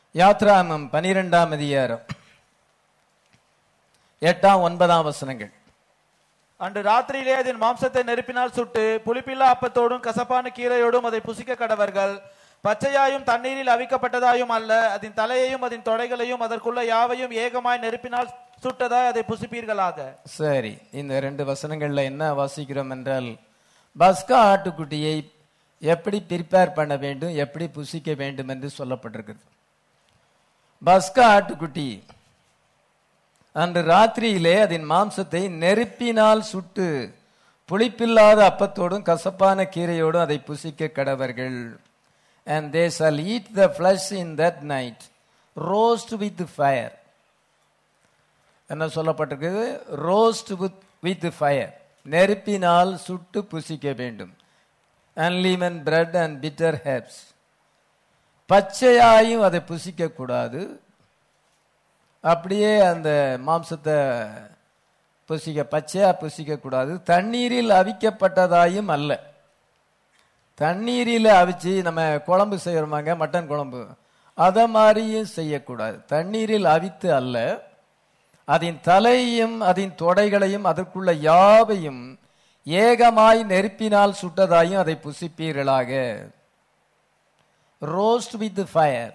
யாத்ராமம் பனிரெண்டாம் அதிகாரம் எட்டாம் ஒன்பதாம் வசனங்கள் அன்று ராத்திரியிலே அதன் மாம்சத்தை நெருப்பினால் சுட்டு புளிப்பில்லா அப்பத்தோடும் கசப்பான கீரையோடும் அதை புசிக்க கடவர்கள் பச்சையாயும் தண்ணீரில் அவிக்கப்பட்டதாயும் அல்ல அதன் தலையையும் அதன் தொடைகளையும் அதற்குள்ள யாவையும் ஏகமாய் நெருப்பினால் சுட்டதாய் அதை புசிப்பீர்களாக சரி இந்த ரெண்டு வசனங்கள்ல என்ன வாசிக்கிறோம் என்றால் பஸ்கா ஆட்டுக்குட்டியை எப்படி ப்ரிப்பேர் பண்ண வேண்டும் எப்படி புசிக்க வேண்டும் என்று சொல்லப்பட்டிருக்கிறது பஸ்கா ஆட்டுக்குட்டி அன்று ராத்திரியிலே அதன் மாம்சத்தை நெருப்பினால் சுட்டு புளிப்பில்லாத அப்பத்தோடும் கசப்பான கீரையோடும் அதை புசிக்க கடவர்கள் and they shall eat the flesh in that night roast with fire என்ன சொல்லப்பட்டிருக்குது ரோஸ்ட் வித் வித் ஃபயர் நெருப்பினால் சுட்டு புசிக்க வேண்டும் unleavened bread and bitter herbs பச்சையாயும் அதை புசிக்க கூடாது அப்படியே அந்த மாம்சத்தை புசிக்க பச்சையா புசிக்க கூடாது தண்ணீரில் அவிக்கப்பட்டதாயும் அல்ல தண்ணீரில் அவிச்சு நம்ம குழம்பு செய்யறோமாங்க மட்டன் குழம்பு அதை மாதிரியும் செய்யக்கூடாது தண்ணீரில் அவித்து அல்ல அதன் தலையையும் அதன் தொடைகளையும் அதற்குள்ள யாவையும் ஏகமாய் நெருப்பினால் சுட்டதாயும் அதை புசிப்பீர்களாக roast with fire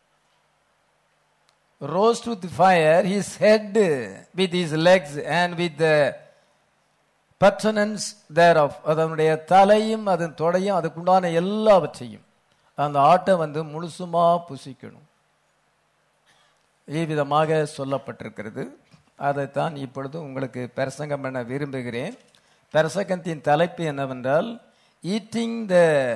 roast with fire his head with his legs and with purtenance thereof அதனுடைய தலையும் அதன் தொடையும் அதுக்குண்டான எல்லாவற்றையும் அந்த ஆட்டை வந்து முழுசுமா புசிக்கணும் இவ்விதமாக சொல்லப்பட்டிருக்கிறது அதைத்தான் இப்பொழுது உங்களுக்கு பிரசங்கம் பண்ண விரும்புகிறேன் பிரசங்கத்தின் தலைப்பு என்னவென்றால் ஈட்டிங் த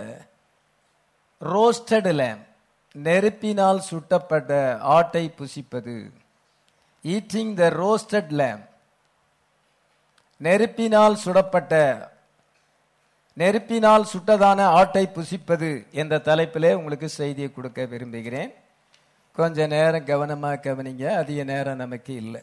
ரோஸ்டட் லேம் நெருப்பினால் சுட்டப்பட்ட ஆட்டை புசிப்பது ஈட்டிங் த ரோஸ்டட் லேம் நெருப்பினால் சுடப்பட்ட நெருப்பினால் சுட்டதான ஆட்டை புசிப்பது என்ற தலைப்பிலே உங்களுக்கு செய்தியை கொடுக்க விரும்புகிறேன் கொஞ்ச நேரம் கவனமாக கவனிங்க அதிக நேரம் நமக்கு இல்லை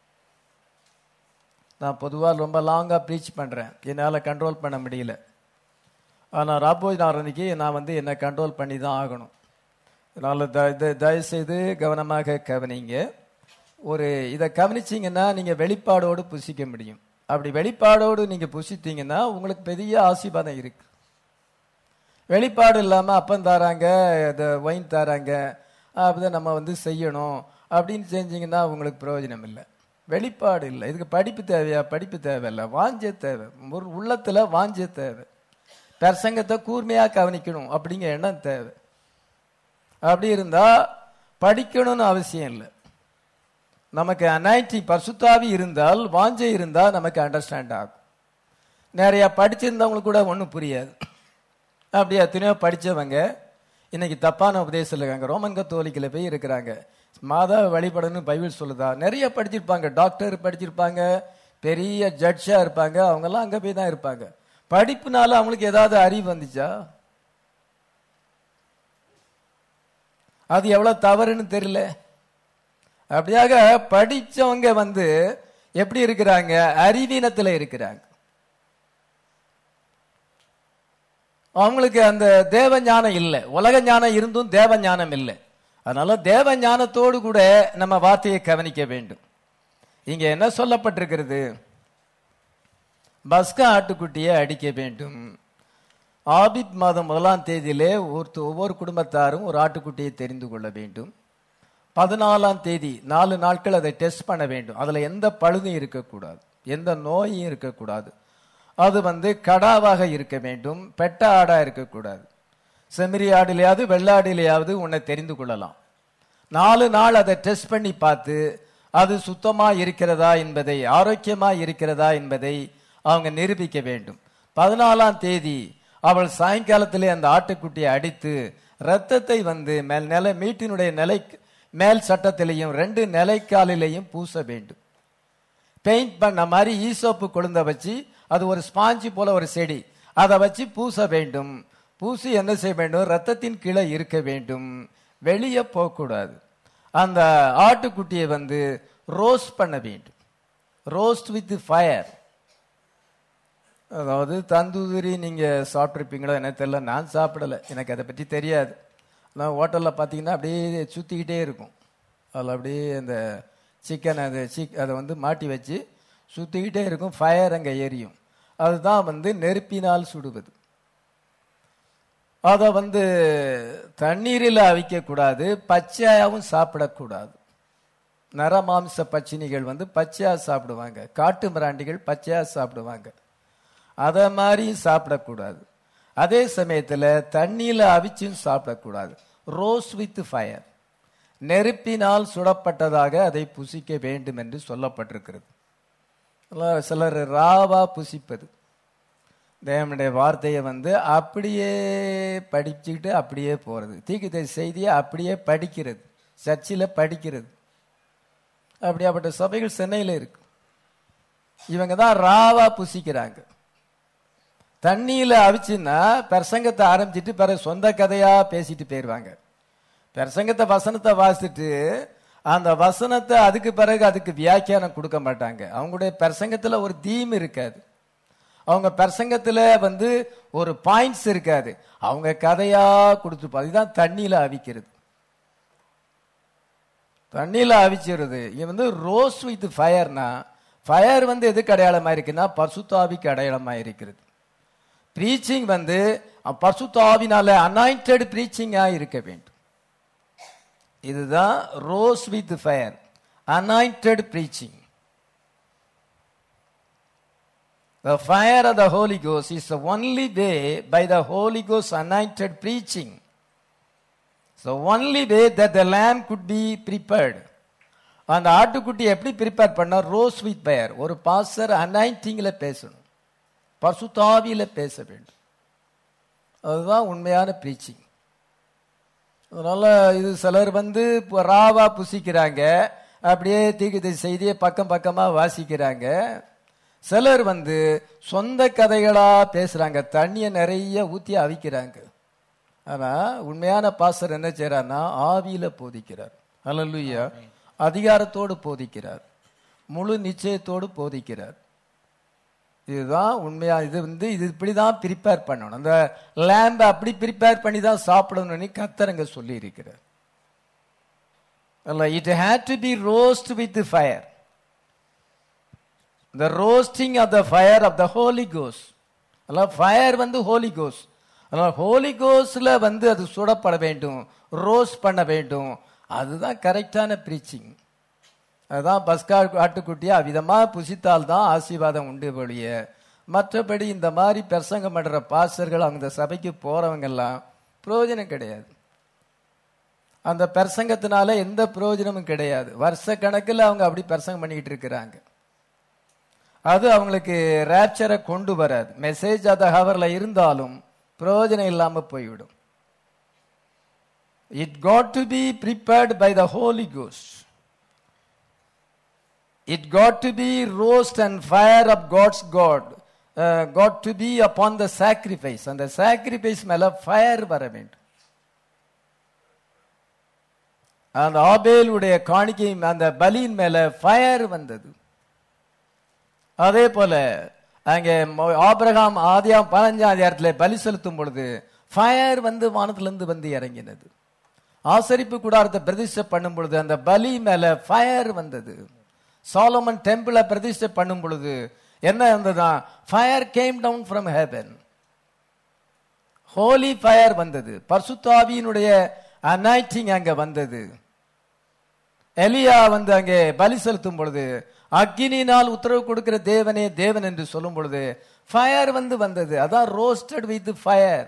நான் பொதுவாக ரொம்ப லாங்காக ப்ரீச் பண்ணுறேன் என்னால் கண்ட்ரோல் பண்ண முடியல ஆனால் ராபோஜ் நாரணிக்கு நான் வந்து என்னை கண்ட்ரோல் பண்ணி தான் ஆகணும் அதனால் த த- தயவுசெய்து கவனமாக கவனிங்க ஒரு இதை கவனிச்சிங்கன்னா நீங்கள் வெளிப்பாடோடு புசிக்க முடியும் அப்படி வெளிப்பாடோடு நீங்கள் புசித்தீங்கன்னா உங்களுக்கு பெரிய ஆசீர்வாதம் இருக்கு வெளிப்பாடு இல்லாமல் அப்பம் தராங்க இந்த ஒயின் தராங்க அப்படிதான் நம்ம வந்து செய்யணும் அப்படின்னு செஞ்சீங்கன்னா உங்களுக்கு பிரயோஜனம் இல்லை வெளிப்பாடு இல்லை இதுக்கு படிப்பு தேவையா படிப்பு தேவையில்லை வாஞ்ச தேவை ஒரு உள்ளத்தில் வாஞ்ச தேவை பிரசங்கத்தை கூர்மையாக கவனிக்கணும் அப்படிங்கிற எண்ணம் தேவை அப்படி இருந்தா படிக்கணும்னு அவசியம் இல்லை நமக்கு அனாய்டி பரிசுத்தாவி இருந்தால் வாஞ்சை இருந்தால் நமக்கு அண்டர்ஸ்டாண்ட் ஆகும் நிறைய படிச்சிருந்தவங்களுக்கு கூட ஒன்றும் புரியாது அப்படியே எத்தனையோ படிச்சவங்க இன்னைக்கு தப்பான உபதேசம் இருக்காங்க ரோமன் கத்தோலிக்கில் போய் இருக்கிறாங்க மாதா வழிபடணும் பைபிள் சொல்லுதா நிறைய படிச்சிருப்பாங்க டாக்டர் படிச்சிருப்பாங்க பெரிய ஜட்ஜா இருப்பாங்க அவங்கெல்லாம் அங்கே போய் தான் இருப்பாங்க படிப்புனால அவங்களுக்கு ஏதாவது அறிவு வந்துச்சா அது எவ்வளவு தவறுன்னு தெரியல அப்படியாக படிச்சவங்க வந்து எப்படி இருக்கிறாங்க அறிவீனத்துல இருக்கிறாங்க அவங்களுக்கு அந்த தேவ ஞானம் இல்லை உலக ஞானம் இருந்தும் தேவ ஞானம் இல்லை அதனால தேவ ஞானத்தோடு கூட நம்ம வார்த்தையை கவனிக்க வேண்டும் இங்க என்ன சொல்லப்பட்டிருக்கிறது பஸ்கா ஆட்டுக்குட்டியை அடிக்க வேண்டும் ஆபித் மாதம் முதலாம் தேதியிலே ஒரு ஒவ்வொரு குடும்பத்தாரும் ஒரு ஆட்டுக்குட்டியை தெரிந்து கொள்ள வேண்டும் பதினாலாம் தேதி நாலு நாட்கள் அதை டெஸ்ட் பண்ண வேண்டும் அதுல எந்த பழுதும் இருக்கக்கூடாது எந்த நோயும் இருக்கக்கூடாது அது வந்து கடாவாக இருக்க வேண்டும் பெட்ட ஆடா இருக்கக்கூடாது செம்மறி ஆடிலையாவது வெள்ளாடிலையாவது உன்னை தெரிந்து கொள்ளலாம் நாலு நாள் அதை டெஸ்ட் பண்ணி பார்த்து அது சுத்தமா இருக்கிறதா என்பதை ஆரோக்கியமா இருக்கிறதா என்பதை அவங்க நிரூபிக்க வேண்டும் பதினாலாம் தேதி அவள் சாயங்காலத்திலே அந்த ஆட்டுக்குட்டியை அடித்து ரத்தத்தை வந்து மேல் நிலை மீட்டினுடைய நிலை மேல் சட்டத்திலையும் ரெண்டு நிலைக்காலிலையும் பூச வேண்டும் பெயிண்ட் பண்ண மாதிரி ஈசோப்பு கொழுந்த வச்சு அது ஒரு ஸ்பாஞ்சு போல ஒரு செடி அதை வச்சு பூச வேண்டும் பூசி என்ன செய்ய வேண்டும் ரத்தத்தின் கீழே இருக்க வேண்டும் வெளியே போகக்கூடாது அந்த ஆட்டுக்குட்டியை வந்து ரோஸ்ட் பண்ண வேண்டும் ரோஸ்ட் வித் ஃபயர் அதாவது தந்தூரி நீங்க சாப்பிட்ருப்பீங்களோ எனக்கு தெரியல நான் சாப்பிடல எனக்கு அதை பற்றி தெரியாது நான் ஹோட்டலில் பார்த்தீங்கன்னா அப்படியே சுற்றிக்கிட்டே இருக்கும் அதில் அப்படியே அந்த சிக்கன் அது சிக் அதை வந்து மாட்டி வச்சு சுற்றிக்கிட்டே இருக்கும் ஃபயர் அங்கே எரியும் அதுதான் வந்து நெருப்பினால் சுடுவது அதை வந்து தண்ணீரில் அவிக்கக்கூடாது பச்சையாகவும் சாப்பிடக்கூடாது நரமாம்ச பச்சினிகள் வந்து பச்சையா சாப்பிடுவாங்க காட்டு மிராண்டிகள் பச்சையா சாப்பிடுவாங்க அதை மாதிரி சாப்பிடக்கூடாது அதே சமயத்தில் தண்ணியில் அவிச்சும் சாப்பிடக்கூடாது ரோஸ் வித் ஃபயர் நெருப்பினால் சுடப்பட்டதாக அதை புசிக்க வேண்டும் என்று சொல்லப்பட்டிருக்கிறது அதெல்லாம் சிலர் ராவா புசிப்பது தேவனுடைய வார்த்தையை வந்து அப்படியே படிச்சுக்கிட்டு அப்படியே போகிறது தீக்கித்த செய்தியை அப்படியே படிக்கிறது சர்ச்சில் படிக்கிறது அப்படியாப்பட்ட சபைகள் சென்னையில் இருக்கு இவங்க தான் ராவா புசிக்கிறாங்க தண்ணியில் அவிச்சுன்னா பிரசங்கத்தை ஆரம்பிச்சிட்டு பிறகு சொந்த கதையா பேசிட்டு போயிடுவாங்க பிரசங்கத்தை வசனத்தை வாசிச்சுட்டு அந்த வசனத்தை அதுக்கு பிறகு அதுக்கு வியாக்கியானம் கொடுக்க மாட்டாங்க அவங்களுடைய பிரசங்கத்துல ஒரு தீம் இருக்காது அவங்க பிரசங்கத்துல வந்து ஒரு பாயிண்ட்ஸ் இருக்காது அவங்க கதையா கொடுத்துருப்பாங்க இதுதான் தண்ணியில அவிக்கிறது தண்ணியில அவிச்சிருது இது வந்து ரோஸ் வித் ஃபயர்னா ஃபயர் வந்து எதுக்கு அடையாளமா இருக்குன்னா பசுத்தாவிக்கு அடையாளமா இருக்கிறது ப்ரீச்சிங் வந்து பசுத்தாவினால அனாயிண்டட் ப்ரீச்சிங்கா இருக்க வேண்டும் இதுதான் roast with fire anointed preaching The fire of the Holy Ghost is the only way by the Holy Ghost anointed preaching. So only way that the lamb could be prepared. அந்த ஆட்டுக்குட்டி எப்படி prepare பண்ண rose with பயர் ஒரு pastor அனாயிண்டிங்ல பேசணும் பசுத்தாவியில பேச வேண்டும் அதுதான் உண்மையான ப்ரீச்சிங் அதனால இது சிலர் வந்து இப்போ ராவா புசிக்கிறாங்க அப்படியே தீக்கு செய்தியை பக்கம் பக்கமா வாசிக்கிறாங்க சிலர் வந்து சொந்த கதைகளா பேசுறாங்க தண்ணியை நிறைய ஊத்தி அவிக்கிறாங்க ஆனா உண்மையான பாசர் என்ன செய்யறாருன்னா ஆவியில போதிக்கிறார் அல்லலுயா அதிகாரத்தோடு போதிக்கிறார் முழு நிச்சயத்தோடு போதிக்கிறார் இதுதான் உண்மையா இது வந்து இது இப்படிதான் ப்ரிப்பேர் பண்ணணும் அந்த லேம்ப அப்படி ப்ரிப்பேர் பண்ணி தான் சாப்பிடணும்னு கத்தரங்க சொல்லி இருக்கிறார் அல்ல it had to be roast with fire the roasting of the fire of the holy ghost அல்ல ஃபயர் வந்து ஹோலி கோஸ் அதனால் ஹோலி கோஸ்ல வந்து அது சுடப்பட வேண்டும் ரோஸ் பண்ண வேண்டும் அதுதான் கரெக்டான ப்ரீச்சிங் அதுதான் பஸ்கா ஆட்டுக்குட்டியை அவ்விதமா புசித்தால் தான் ஆசீர்வாதம் உண்டு ஒழிய மற்றபடி இந்த மாதிரி பிரசங்கம் பண்ற பாசர்கள் அந்த சபைக்கு போறவங்க எல்லாம் பிரயோஜனம் கிடையாது அந்த பிரசங்கத்தினால எந்த பிரயோஜனமும் கிடையாது வருஷ கணக்கில் அவங்க அப்படி பிரசங்கம் பண்ணிக்கிட்டு இருக்கிறாங்க அது அவங்களுக்கு ரேப்சரை கொண்டு வராது மெசேஜ் அந்த ஹவர்ல இருந்தாலும் பிரயோஜனம் இல்லாம போய்விடும் it got to be prepared by the holy ghost it got to be roast and fire of God's got got to be upon the sacrifice அந்த சாக்ரிஃபைஸ் மேல ஃபயர் வர வேண்டும் அந்த ஆபேலுடைய காணிக்கை அந்த பலியின் மேல ஃபயர் வந்தது அதே போல அங்கே ஆபிரகாம் ஆதியாம் பதினஞ்சாம் அதிகாரத்தில் பலி செலுத்தும் பொழுது ஃபயர் வந்து வானத்திலிருந்து வந்து இறங்கினது ஆசரிப்பு கூடாரத்தை பிரதிஷ்டை பண்ணும் பொழுது அந்த பலி மேல ஃபயர் வந்தது சாலமன் டெம்பிள பிரதிஷ்டை பண்ணும் பொழுது என்ன வந்ததுதான் fire came down from heaven holy fire வந்தது பர்சுத்தாவியினுடைய அனாய்டிங் அங்க வந்தது எலியா வந்து அங்கே பலி செலுத்தும் பொழுது அக்கினினால் உத்தரவு கொடுக்கிற தேவனே தேவன் என்று சொல்லும் பொழுது ஃபயர் வந்து வந்தது அதான் ரோஸ்டட் வித் ஃபயர்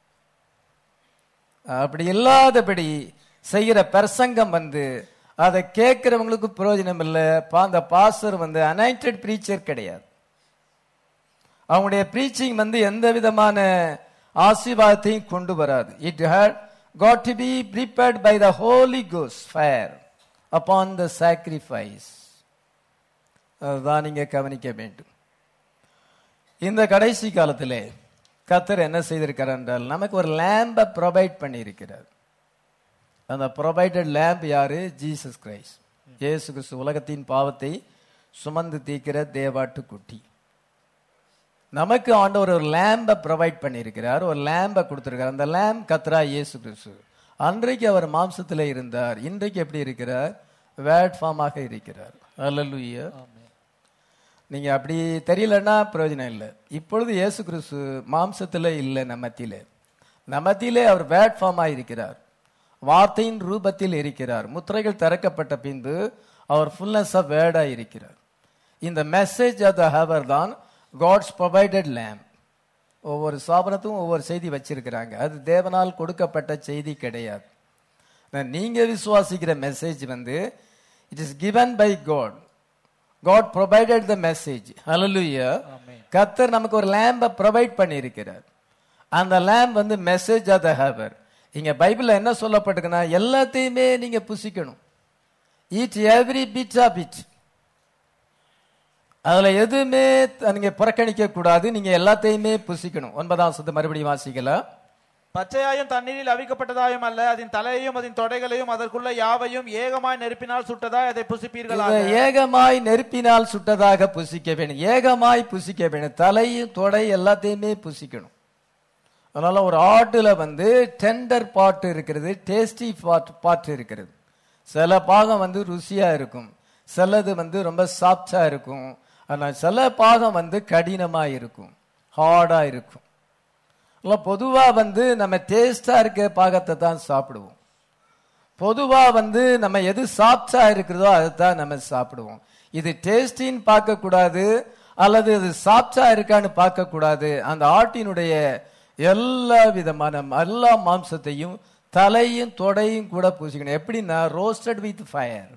அப்படி இல்லாதபடி செய்கிற பிரசங்கம் வந்து அதை கேட்கிறவங்களுக்கு பிரயோஜனம் இல்லை அந்த பாஸ்டர் வந்து அனைட்டட் ப்ரீச்சர் கிடையாது அவங்களுடைய ப்ரீச்சிங் வந்து எந்த விதமான ஆசீர்வாதத்தையும் கொண்டு வராது it had got to be prepared by the holy கோஸ் ஃபயர் அப்பான் த சாக்ரிஃபைஸ் அதுதான் நீங்க கவனிக்க வேண்டும் இந்த கடைசி காலத்திலே கத்தர் என்ன செய்திருக்கிறார் என்றால் நமக்கு ஒரு லேம்பை ப்ரொவைட் பண்ணியிருக்கிறார் அந்த ப்ரொவைடட் லேம்ப் யாரு ஜீசஸ் கிரைஸ்ட் இயேசு கிறிஸ்து உலகத்தின் பாவத்தை சுமந்து தீக்கிற தேவாட்டு குட்டி நமக்கு ஆண்டவர் ஒரு லேம்பை ப்ரொவைட் பண்ணியிருக்கிறார் ஒரு லேம்பை கொடுத்துருக்கார் அந்த லேம்ப் கத்ரா இயேசு கிறிஸ்து அன்றைக்கு அவர் மாம்சத்தில் இருந்தார் இன்றைக்கு எப்படி இருக்கிறார் வேட் ஃபார்மாக இருக்கிறார் அல்லலுயா நீங்க அப்படி தெரியலன்னா பிரயோஜனம் இல்லை இப்பொழுது இயேசு கிறிஸ்து மாம்சத்தில் இல்லை நம்மத்திலே நம்மத்திலே அவர் வேட் ஃபார்மாக இருக்கிறார் வார்த்தையின் ரூபத்தில் இருக்கிறார் முத்திரைகள் திறக்கப்பட்ட பின்பு அவர் ஃபுல்னஸ் ஆஃப் வேர்டாக இருக்கிறார் இந்த மெசேஜ் ஆஃப் த ஹவர் தான் காட்ஸ் ப்ரொவைடட் லேம் ஒவ்வொரு ஸ்தாபனத்தும் ஒவ்வொரு செய்தி வச்சிருக்கிறாங்க அது தேவனால் கொடுக்கப்பட்ட செய்தி கிடையாது நான் நீங்க விசுவாசிக்கிற மெசேஜ் வந்து it is given by God God provided the message ஹalleluya கர்த்தர் நமக்கு ஒரு லேம்பை ப்ரொவைட் பண்ணியிருக்கிறார் அந்த லேம்ப் வந்து மெசேஜ் ஆஃப் த ஹவர் இங்க பைபிள்ல என்ன சொல்லப்பட்டிருக்குன்னா எல்லாத்தையுமே நீங்க புசிக்கணும் eat every bit of it அதுல எதுவுமே த- நீங்க புறக்கணிக்க கூடாது நீங்க எல்லாத்தையுமே புசிக்கணும் ஒன்பதாம் சத்து மறுபடியும் வாசிக்கலாம் பச்சையாயும் தண்ணீரில் அவிக்கப்பட்டதாயும் அல்ல அதன் தலையையும் அதன் தொடைகளையும் அதற்குள்ள யாவையும் ஏகமாய் நெருப்பினால் சுட்டதாய் அதை புசிப்பீர்களாக இதை ஏகமாய் நெருப்பினால் சுட்டதாக புசிக்க வேணும் ஏகமாய் புசிக்க வேணும் தலையும் தொடை எல்லாத்தையுமே புசிக்கணும் அதனால ஒரு ஆட்டுல வந்து டெண்டர் பாட்டு இருக்கிறது டேஸ்டி பாட் பாட்டு இருக்கிறது சில பாகம் வந்து ருசியா இருக்கும் சிலது வந்து ரொம்ப சாஃப்டா இருக்கும் ஆனா சில பாகம் வந்து கடினமா இருக்கும் ஹார்டா இருக்கும் அதனால பொதுவா வந்து நம்ம டேஸ்டா இருக்க பாகத்தை தான் சாப்பிடுவோம் பொதுவா வந்து நம்ம எது சாப்டா இருக்கிறதோ அதைத்தான் நம்ம சாப்பிடுவோம் இது டேஸ்டின்னு பார்க்க கூடாது அல்லது இது சாப்டா இருக்கான்னு பார்க்க கூடாது அந்த ஆட்டினுடைய எல்லா விதமான எல்லா மாம்சத்தையும் தலையும் தொடையும் கூட பூசிக்கணும் எப்படின்னா ரோஸ்டட் வித் ஃபயர்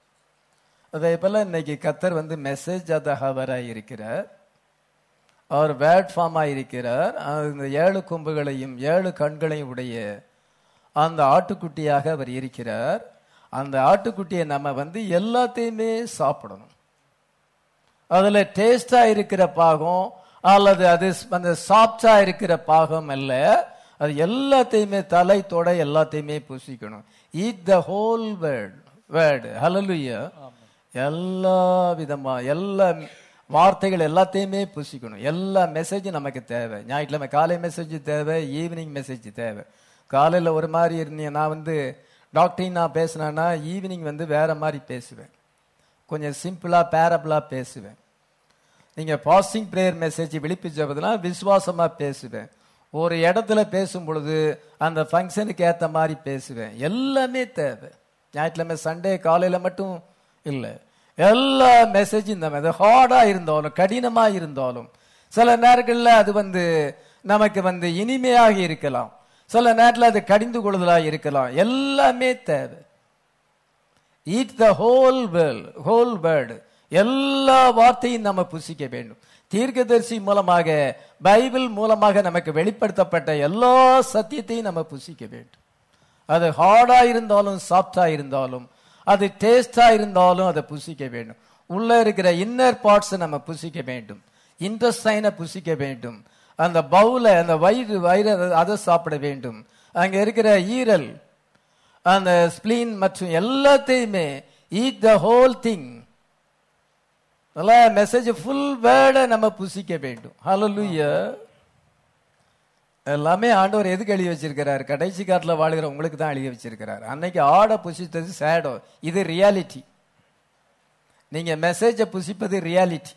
அதே போல இன்னைக்கு கத்தர் வந்து மெசேஜ் ஆத ஹவராக இருக்கிறார் அவர் வேட் ஃபார்மா இருக்கிறார் அந்த ஏழு கொம்புகளையும் ஏழு கண்களையும் உடைய அந்த ஆட்டுக்குட்டியாக அவர் இருக்கிறார் அந்த ஆட்டுக்குட்டியை நம்ம வந்து எல்லாத்தையுமே சாப்பிடணும் அதுல டேஸ்டா இருக்கிற பாகம் அல்லது அது அந்த சாப்டா இருக்கிற பாகம் அல்ல அது எல்லாத்தையுமே தலை தொடை எல்லாத்தையுமே புசிக்கணும் eat the whole word word hallelujah எல்லா விதமா எல்லா வார்த்தைகள் எல்லாத்தையுமே புசிக்கணும் எல்லா மெசேஜும் நமக்கு தேவை ஞாயிற்றுக்கிழமை காலை மெசேஜ் தேவை ஈவினிங் மெசேஜ் தேவை காலையில் ஒரு மாதிரி இருந்தீங்க நான் வந்து டாக்டரின் நான் பேசினேன்னா ஈவினிங் வந்து வேற மாதிரி பேசுவேன் கொஞ்சம் சிம்பிளா பேரபிளா பேசுவேன் நீங்க பாஸ்டிங் பிரேயர் மெசேஜ் விழிப்பு ஜபதெல்லாம் விசுவாசமா பேசுவேன் ஒரு இடத்துல பேசும் பொழுது அந்த ஃபங்க்ஷனுக்கு ஏத்த மாதிரி பேசுவேன் எல்லாமே தேவை ஞாயிற்றுக்கிழமை சண்டே காலையில மட்டும் இல்லை எல்லா மெசேஜும் இந்த மாதிரி ஹார்டா இருந்தாலும் கடினமா இருந்தாலும் சில நேரங்கள்ல அது வந்து நமக்கு வந்து இனிமையாக இருக்கலாம் சில நேரத்தில் அது கடிந்து கொள்ளுதலாக இருக்கலாம் எல்லாமே தேவை eat the whole word whole word எல்லா வார்த்தையும் நம்ம புசிக்க வேண்டும் தீர்க்கதரிசி மூலமாக பைபிள் மூலமாக நமக்கு வெளிப்படுத்தப்பட்ட எல்லா சத்தியத்தையும் நம்ம புசிக்க வேண்டும் அது ஹார்டா இருந்தாலும் சாஃப்டா இருந்தாலும் அது டேஸ்டா இருந்தாலும் அதை புசிக்க வேண்டும் உள்ள இருக்கிற இன்னர் பார்ட்ஸ் நம்ம புசிக்க வேண்டும் இன்டஸ்டைனை புசிக்க வேண்டும் அந்த பவுல அந்த வயிறு வயிறு அதை சாப்பிட வேண்டும் அங்க இருக்கிற ஈரல் அந்த ஸ்பிளீன் மற்றும் எல்லாத்தையுமே ஈட் த ஹோல் திங் நல்லா மெசேஜ் ஃபுல் வேர்டை நம்ம புசிக்க வேண்டும் ஹalleluya எல்லாமே ஆண்டவர் எதுக்கு எழுதி வச்சிருக்கிறார் கடைசி காட்டில் வாழுகிற உங்களுக்கு தான் எழுதி வச்சிருக்கிறார் அன்னைக்கு ஆடை புசித்தது சேடோ இது ரியாலிட்டி நீங்க மெசேஜை புசிப்பது ரியாலிட்டி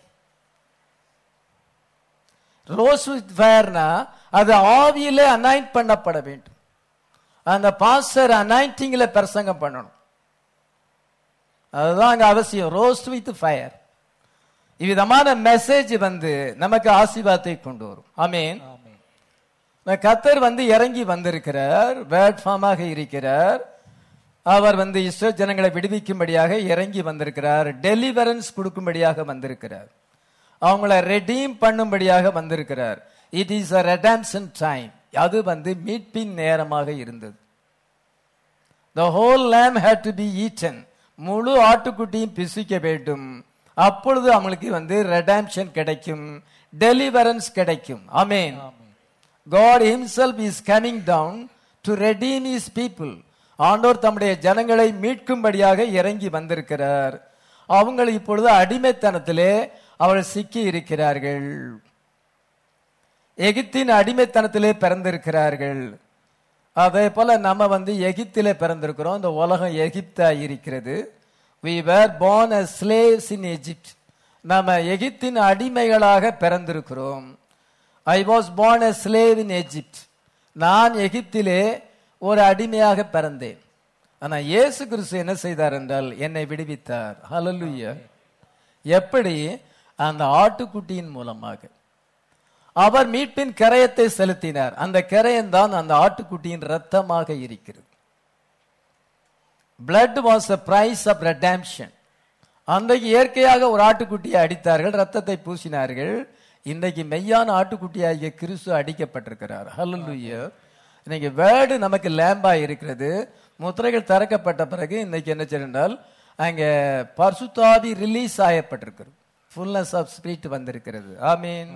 ரோஸ் வித் ஃபயர்னா அது ஆவியில அனாயிண்ட் பண்ணப்பட வேண்டும் அந்த பாஸ்டர் அனாயிண்டிங்ல பிரசங்கம் பண்ணணும் அதுதான் அங்க அவசியம் ரோஸ்ட் வித் ஃபயர் இவ்விதமான மெசேஜ் வந்து நமக்கு ஆசீர்வாதத்தை கொண்டு வரும் ஆமீன் கத்தர் வந்து இறங்கி வந்திருக்கிறார் வேர்ட் ஃபார்மாக இருக்கிறார் அவர் வந்து இஸ்ரோ ஜனங்களை விடுவிக்கும்படியாக இறங்கி வந்திருக்கிறார் டெலிவரன்ஸ் கொடுக்கும்படியாக வந்திருக்கிறார் அவங்கள ரெடீம் பண்ணும்படியாக வந்திருக்கிறார் it is a redemption time அது வந்து மீட்பின் நேரமாக இருந்தது the whole lamb had to be eaten முழு ஆட்டுக்குட்டியும் பிசிக்க வேண்டும் அப்பொழுது அவங்களுக்கு வந்து ரெடாம்ஷன் கிடைக்கும் டெலிவரன்ஸ் கிடைக்கும் அமேன் God himself is coming down to redeem his people ஆண்டோர் தம்முடைய ஜனங்களை மீட்கும்படியாக இறங்கி வந்திருக்கிறார் அவங்க இப்பொழுது அடிமைத்தனத்திலே அவள் சிக்கி இருக்கிறார்கள் எகிப்தின் அடிமைத்தனத்திலே பிறந்திருக்கிறார்கள் அதே போல நம்ம வந்து எகிப்திலே பிறந்திருக்கிறோம் இந்த உலகம் எகிப்தா இருக்கிறது we were born as slaves in egypt நம்ம எகிப்தின் அடிமைகளாக பிறந்திருக்கிறோம் I was born as slave in egypt நான் எகிப்திலே ஒரு அடிமையாக பிறந்தேன் ஆனா இயேசு கிறிஸ்து என்ன செய்தார் என்றால் என்னை விடுவித்தார் ஹalleluya எப்படி அந்த ஆட்டுக்குட்டியின் மூலமாக அவர் மீட்பின் கரையத்தை செலுத்தினார் அந்த கரையம் தான் அந்த ஆட்டுக்குட்டியின் ரத்தமாக இருக்கிறது blood was a price of redemption அன்றைக்கு இயற்கையாக ஒரு ஆட்டுக்குட்டியை அடித்தார்கள் ரத்தத்தை பூசினார்கள் இன்றைக்கு மெய்யான ஆட்டுக்குட்டியாகிய கிறிஸ்து அடிக்கப்பட்டிருக்கிறார் ஹalleluya இன்னைக்கு வேர்டு நமக்கு லேம்பா இருக்கிறது முத்திரைகள் திறக்கப்பட்ட பிறகு இன்னைக்கு என்ன செய்யறால் அங்க பர்சுத்தாவி ரிலீஸ் ஆயப்பட்டிருக்கிறது ஃபுல்னஸ் ஆஃப் ஸ்பிரிட் வந்திருக்கிறது ஆமீன்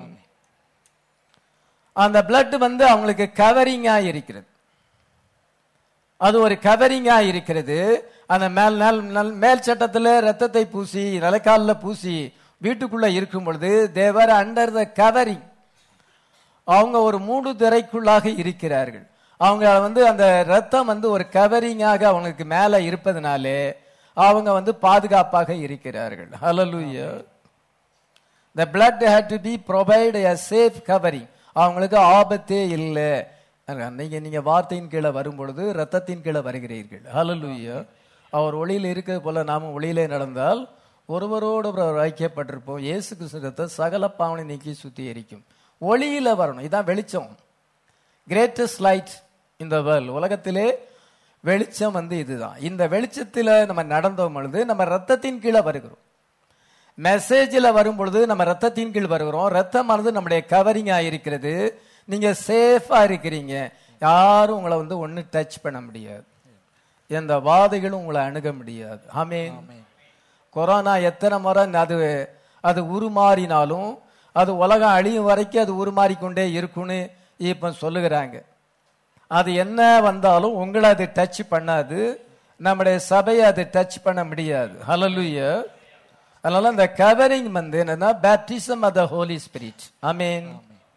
அந்த blood வந்து அவங்களுக்கு கவரிங்கா இருக்கிறது அது ஒரு கவரிங்கா இருக்கிறது அந்த மேல் மேல் மேல் மேல் சட்டத்துல ரத்தத்தை பூசி நிலக்காலில் பூசி வீட்டுக்குள்ள இருக்கும் பொழுது தேவர் அண்டர் த கவரிங் அவங்க ஒரு மூடு திரைக்குள்ளாக இருக்கிறார்கள் அவங்க வந்து அந்த ரத்தம் வந்து ஒரு கவரிங்காக அவங்களுக்கு மேல இருப்பதனாலே அவங்க வந்து பாதுகாப்பாக இருக்கிறார்கள் ஹalleluya the blood had to be provide a safe covering அவங்களுக்கு ஆபத்தே இல்லை நீங்க நீங்க வார்த்தையின் கீழே வரும் பொழுது ரத்தத்தின் கீழே வருகிறீர்கள் ஹalleluya அவர் ஒளியில் இருக்கிறது போல நாமும் ஒளியிலே நடந்தால் ஒருவரோடு ஒருவர் ஐக்கியப்பட்டிருப்போம் இயேசு கிறிஸ்து ரத்தம் சகல பாவனை நீக்கி சுத்திகரிக்கும் ஒளியில வரணும் இதான் வெளிச்சம் கிரேட்டஸ்ட் லைட் இந்த வேர்ல்ட் உலகத்திலே வெளிச்சம் வந்து இதுதான் இந்த வெளிச்சத்துல நம்ம நடந்தோம் பொழுது நம்ம ரத்தத்தின் கீழே வருகிறோம் மெசேஜில் வரும் பொழுது நம்ம ரத்தத்தின் கீழ் வருகிறோம் ரத்தமானது நம்முடைய கவரிங் இருக்கிறது நீங்க சேஃபா இருக்கிறீங்க யாரும் உங்களை வந்து ஒண்ணு டச் பண்ண முடியாது எந்த வாதைகளும் உங்களை அணுக முடியாது ஆமென் கொரோனா எத்தனை முறை அது அது உருமாறினாலும் அது உலகம் அழியும் வரைக்கும் அது உருமாறிக்கொண்டே இருக்கும்னு இப்ப சொல்லுகிறாங்க அது என்ன வந்தாலும் உங்களை அது டச் பண்ணாது நம்முடைய சபையை அது டச் பண்ண முடியாது ஹalleluya அதனால அந்த கவரிங் வந்து என்னன்னா baptism of the holy spirit ஆமென்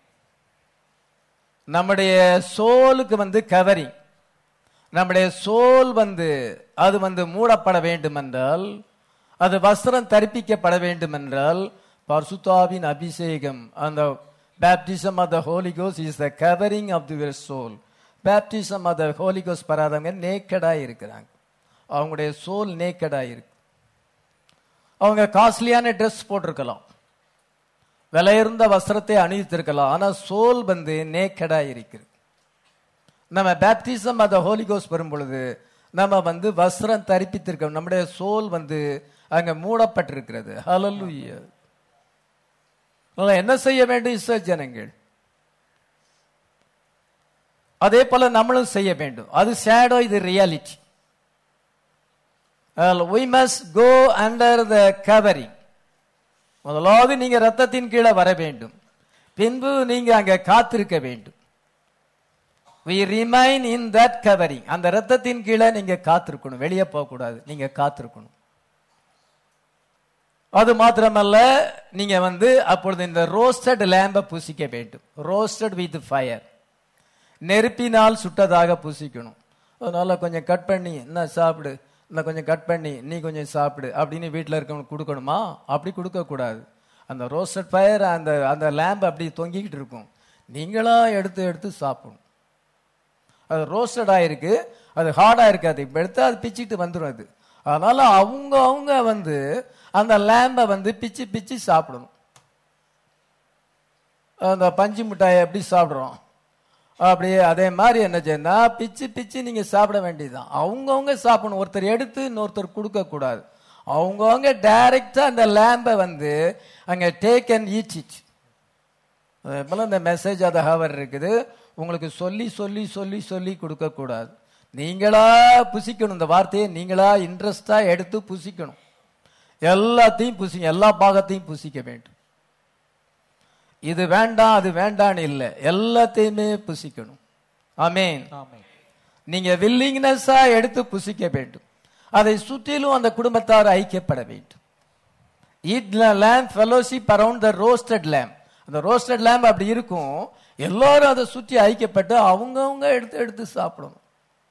நம்முடைய சோலுக்கு வந்து கவரிங் நம்முடைய சோல் வந்து அது வந்து மூடப்பட வேண்டும் என்றால் அது வஸ்திரம் தரிப்பிக்கப்பட வேண்டும் என்றால் பர்சுத்தாவின் அபிஷேகம் அந்த baptism of the holy cos is the covering of the soul baptism of the holy கோஸ் பராதவங்க நேக்கடா இருக்கிறாங்க அவங்களுடைய சோல் நேக்கடா இருக்கு அவங்க காஸ்ட்லியான ட்ரெஸ் போட்டிருக்கலாம் விலையுறந்த வஸ்திரத்தை அணிவித்திருக்கலாம் ஆனா சோல் வந்து நேக்கடா இருக்குது நம்ம பேப்டிசம் அந்த ஹோலிகோஸ் வரும் பொழுது நம்ம வந்து வஸ்திரம் தரிப்பித்திருக்கோம் நம்முடைய சோல் வந்து அங்க மூடப்பட்டிருக்கிறது ஹalleluya என்ன செய்ய வேண்டும் இஸ்ரேல் ஜனங்கள் அதே போல நம்மளும் செய்ய வேண்டும் அது ஷேடோ இது reality we must go under the covering முதலாவது நீங்க ரத்தத்தின் கீழே வர வேண்டும் பின்பு நீங்க அங்க காத்திருக்க வேண்டும் we remain in that covering அந்த ரத்தத்தின் கீழே நீங்க காத்திருக்கணும் வெளியே போக கூடாது நீங்க காத்திருக்கணும் அது மாத்திரமல்ல நீங்க வந்து அப்பொழுது இந்த ரோஸ்டட் லேம்ப பூசிக்க வேண்டும் ரோஸ்டட் வித் ஃபயர் நெருப்பினால் சுட்டதாக பூசிக்கணும் அதனால கொஞ்சம் கட் பண்ணி என்ன சாப்பிடு இன்னும் கொஞ்சம் கட் பண்ணி நீ கொஞ்சம் சாப்பிடு அப்படின்னு வீட்டில் இருக்கவங்களுக்கு கொடுக்கணுமா அப்படி கொடுக்க கூடாது அந்த ரோஸ்டட் ஃபயர் அந்த அந்த லேம்ப் அப்படி தொங்கிக்கிட்டு இருக்கும் நீங்களா எடுத்து எடுத்து சாப்பிடணும் அது ரோஸ்டடாக இருக்கு அது ஹார்டாக இருக்காது இப்போ எடுத்து அது பிச்சுட்டு வந்துடும் அது அதனால அவங்க அவங்க வந்து அந்த லேம்பை வந்து பிச்சு பிச்சு சாப்பிடணும் அந்த பஞ்சு மிட்டாயை எப்படி சாப்பிட்றோம் அப்படியே அதே மாதிரி என்ன செய்யணும்னா பிச்சு பிச்சு நீங்க சாப்பிட வேண்டியதுதான் அவங்கவுங்க சாப்பிடணும் ஒருத்தர் எடுத்து இன்னொருத்தர் கொடுக்க கூடாது அவங்கவுங்க டைரக்டா அந்த லேம்பை வந்து அங்க டேக் அண்ட் ஈச் இட் அதே போல இந்த மெசேஜ் அதை ஹவர் இருக்குது உங்களுக்கு சொல்லி சொல்லி சொல்லி சொல்லி கொடுக்க கூடாது நீங்களா புசிக்கணும் இந்த வார்த்தையை நீங்களா இன்ட்ரெஸ்டா எடுத்து புசிக்கணும் எல்லாத்தையும் புசிங்க எல்லா பாகத்தையும் புசிக்க வேண்டும் இது வேண்டாம் அது வேண்டான்னு இல்லை எல்லாத்தையுமே புசிக்கணும் ஆமேன் ஆமென் நீங்க வில்லிங்னஸா எடுத்து புசிக்க வேண்டும் அதை சுற்றிலும் அந்த குடும்பத்தார் ஐக்கியப்பட வேண்டும் eat lamb fellowship around the roasted lamb அந்த ரோஸ்டட் லேம்ப் அப்படி இருக்கும் எல்லாரும் அதை சுற்றி ஐக்கியப்பட்டு அவங்கவங்க எடுத்து எடுத்து சாப்பிடணும்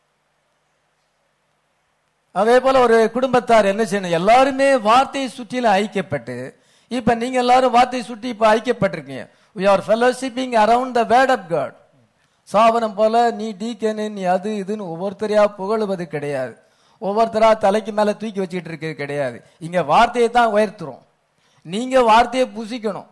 அதே போல ஒரு குடும்பத்தார் என்ன செய்யணும் எல்லாருமே வார்த்தையை சுற்றிலும் ஐக்கியப்பட்டு இப்ப நீங்க எல்லாரும் வார்த்தையை சுற்றி இப்ப ஐக்கியப்பட்டிருக்கீங்க we are fellowshipping around the word of god சாவனம் போல நீ டீக்கனு நீ அது இதுன்னு ஒவ்வொருத்தரையா புகழுவது கிடையாது ஒவ்வொருத்தரா தலைக்கு மேல தூக்கி வச்சுக்கிட்டு இருக்கிறது கிடையாது இங்க வார்த்தையை தான் உயர்த்துறோம் நீங்க வார்த்தையை புசிக்கணும்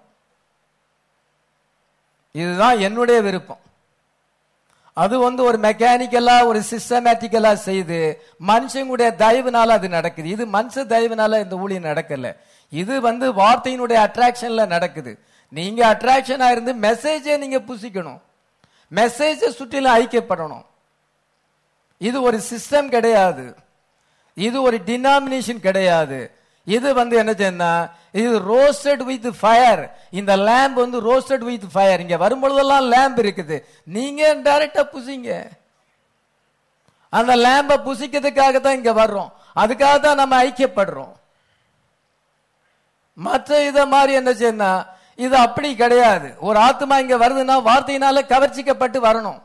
இதுதான் என்னுடைய விருப்பம் அது வந்து ஒரு மெக்கானிக்கலா ஒரு சிஸ்டமேட்டிக்கலா செய்து மனுஷங்களுடைய தயவுனால அது நடக்குது இது மனுஷ தயவுனால இந்த ஊழியம் நடக்கல இது வந்து வார்த்தையினுடைய அட்ராக்ஷன்ல நடக்குது நீங்க அட்ராக்ஷனா இருந்து மெசேஜை நீங்க புசிக்கணும் மெசேஜை சுற்றிலும் ஐக்கியப்படணும் இது ஒரு சிஸ்டம் கிடையாது இது ஒரு டினாமினேஷன் கிடையாது இது வந்து என்ன செய்யணும்னா இது ரோஸ்டட் வித் ஃபயர் இந்த லேம்ப் வந்து ரோஸ்டட் வித் ஃபயர் இங்க வரும்பொழுதெல்லாம் லேம்ப் இருக்குது நீங்க டைரக்டா புசிங்க அந்த லேம்ப புசிக்கிறதுக்காக தான் இங்க வர்றோம் அதுக்காக தான் நம்ம ஐக்கியப்படுறோம் மற்ற இத மாதிரி என்ன செய்யணும் இது அப்படி கிடையாது ஒரு ஆத்மா இங்க வருதுன்னா வார்த்தையினால கவர்ச்சிக்கப்பட்டு வரணும்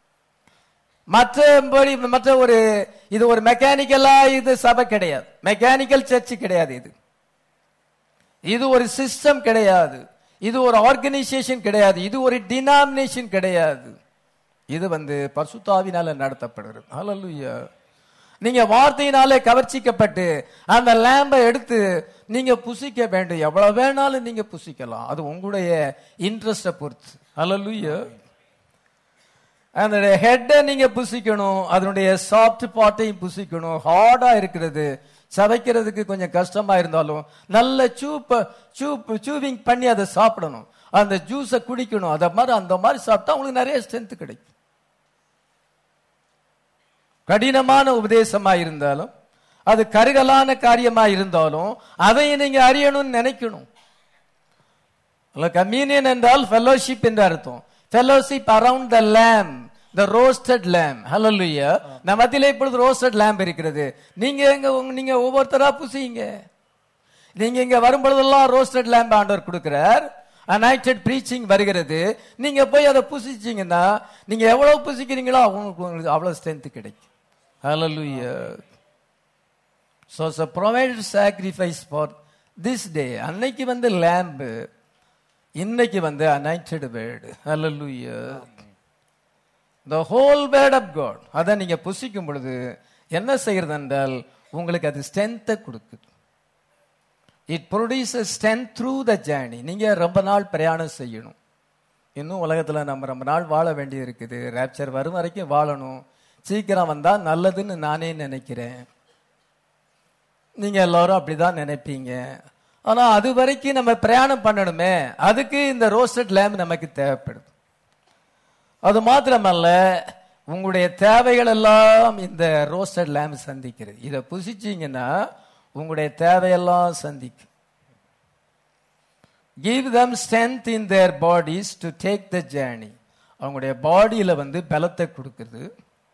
மற்றபடி மற்ற ஒரு இது ஒரு மெக்கானிக்கலா இது சபை கிடையாது மெக்கானிக்கல் சர்ச் கிடையாது இது இது ஒரு சிஸ்டம் கிடையாது இது ஒரு ஆர்கனைசேஷன் கிடையாது இது ஒரு டினாமினேஷன் கிடையாது இது வந்து பரிசுத்தாவினால நடத்தப்படுகிறது ஹalleluya நீங்க வார்த்தையினாலே கவர்ச்சிக்கப்பட்டு அந்த லேம்பை எடுத்து நீங்க புசிக்க வேண்டும் எவ்வளவு வேணாலும் நீங்க புசிக்கலாம் அது உங்களுடைய இன்ட்ரெஸ்ட பொறுத்து ஹalleluya அந்த ஹெட்டை நீங்க புசிக்கணும் அதனுடைய சாஃப்ட் பாட்டையும் புசிக்கணும் ஹார்டா இருக்கிறது சவைக்கிறதுக்கு கொஞ்சம் கஷ்டமா இருந்தாலும் நல்ல சூப்ப சூப் சூவிங் பண்ணி அதை சாப்பிடணும் அந்த ஜூஸை குடிக்கணும் அத மாதிரி அந்த மாதிரி சாப்பிட்டா உங்களுக்கு நிறைய ஸ்ட்ரென்த் கிடைக்கும் கடினமான உபதேசமா இருந்தாலும் அது கருகலான காரியமா இருந்தாலும் அதை நீங்க அறியணும்னு நினைக்கணும் கம்யூனியன் என்றால் ஃபெலோஷிப் என்று அர்த்தம் fellowship around the lamb the roasted lamb ஹalleluya நம்ம மத்தியில இப்பொழுது ரோஸ்டட் லேம்ப் இருக்கிறது நீங்க எங்க உங்க- நீங்க ஒவ்வொருத்தரா புசிங்க நீங்க இங்க வரும்பொழுதெல்லாம் ரோஸ்டட் லேம்ப் ஆண்டவர் கொடுக்கிறார் அனைட்டட் ப்ரீச்சிங் வருகிறது நீங்க போய் அதை புசிச்சீங்கன்னா நீங்க எவ்வளவு புசிக்கிறீங்களோ உங்களுக்கு உங்களுக்கு அவ்வளவு ஸ்ட்ரென்த் கிடைக்கும் ஹalleluya so so provided sacrifice for this day அன்னைக்கு வந்து லேம்பு இன்னைக்கு வந்து அனைட்டட் வேர்டு ஹalleluya the whole word of god அதை நீங்க புசிக்கும் பொழுது என்ன செய்கிறது என்றால் உங்களுக்கு அது ஸ்ட்ரென்த்தை கொடுக்குது it produces strength through the journey நீங்க ரொம்ப நாள் பிரயாணம் செய்யணும் இன்னும் உலகத்துல நம்ம ரொம்ப நாள் வாழ வேண்டியது இருக்குது ரேப்சர் வரும் வரைக்கும் வாழணும் சீக்கிரம் வந்தா நல்லதுன்னு நானே நினைக்கிறேன் நீங்க எல்லாரும் அப்படிதான் நினைப்பீங்க ஆனா அது வரைக்கும் நம்ம பிரயாணம் பண்ணணுமே அதுக்கு இந்த ரோஸ்டட் லேம்ப் நமக்கு தேவைப்படுது அது மாத்திரமல்ல உங்களுடைய தேவைகள் எல்லாம் இந்த ரோஸ்டட் லேம்ப் சந்திக்கிறது இதை புசிச்சீங்கன்னா உங்களுடைய தேவையெல்லாம் சந்திக்கும் give them strength in their bodies to take the journey அவங்களுடைய பாடியில வந்து பலத்தை கொடுக்குது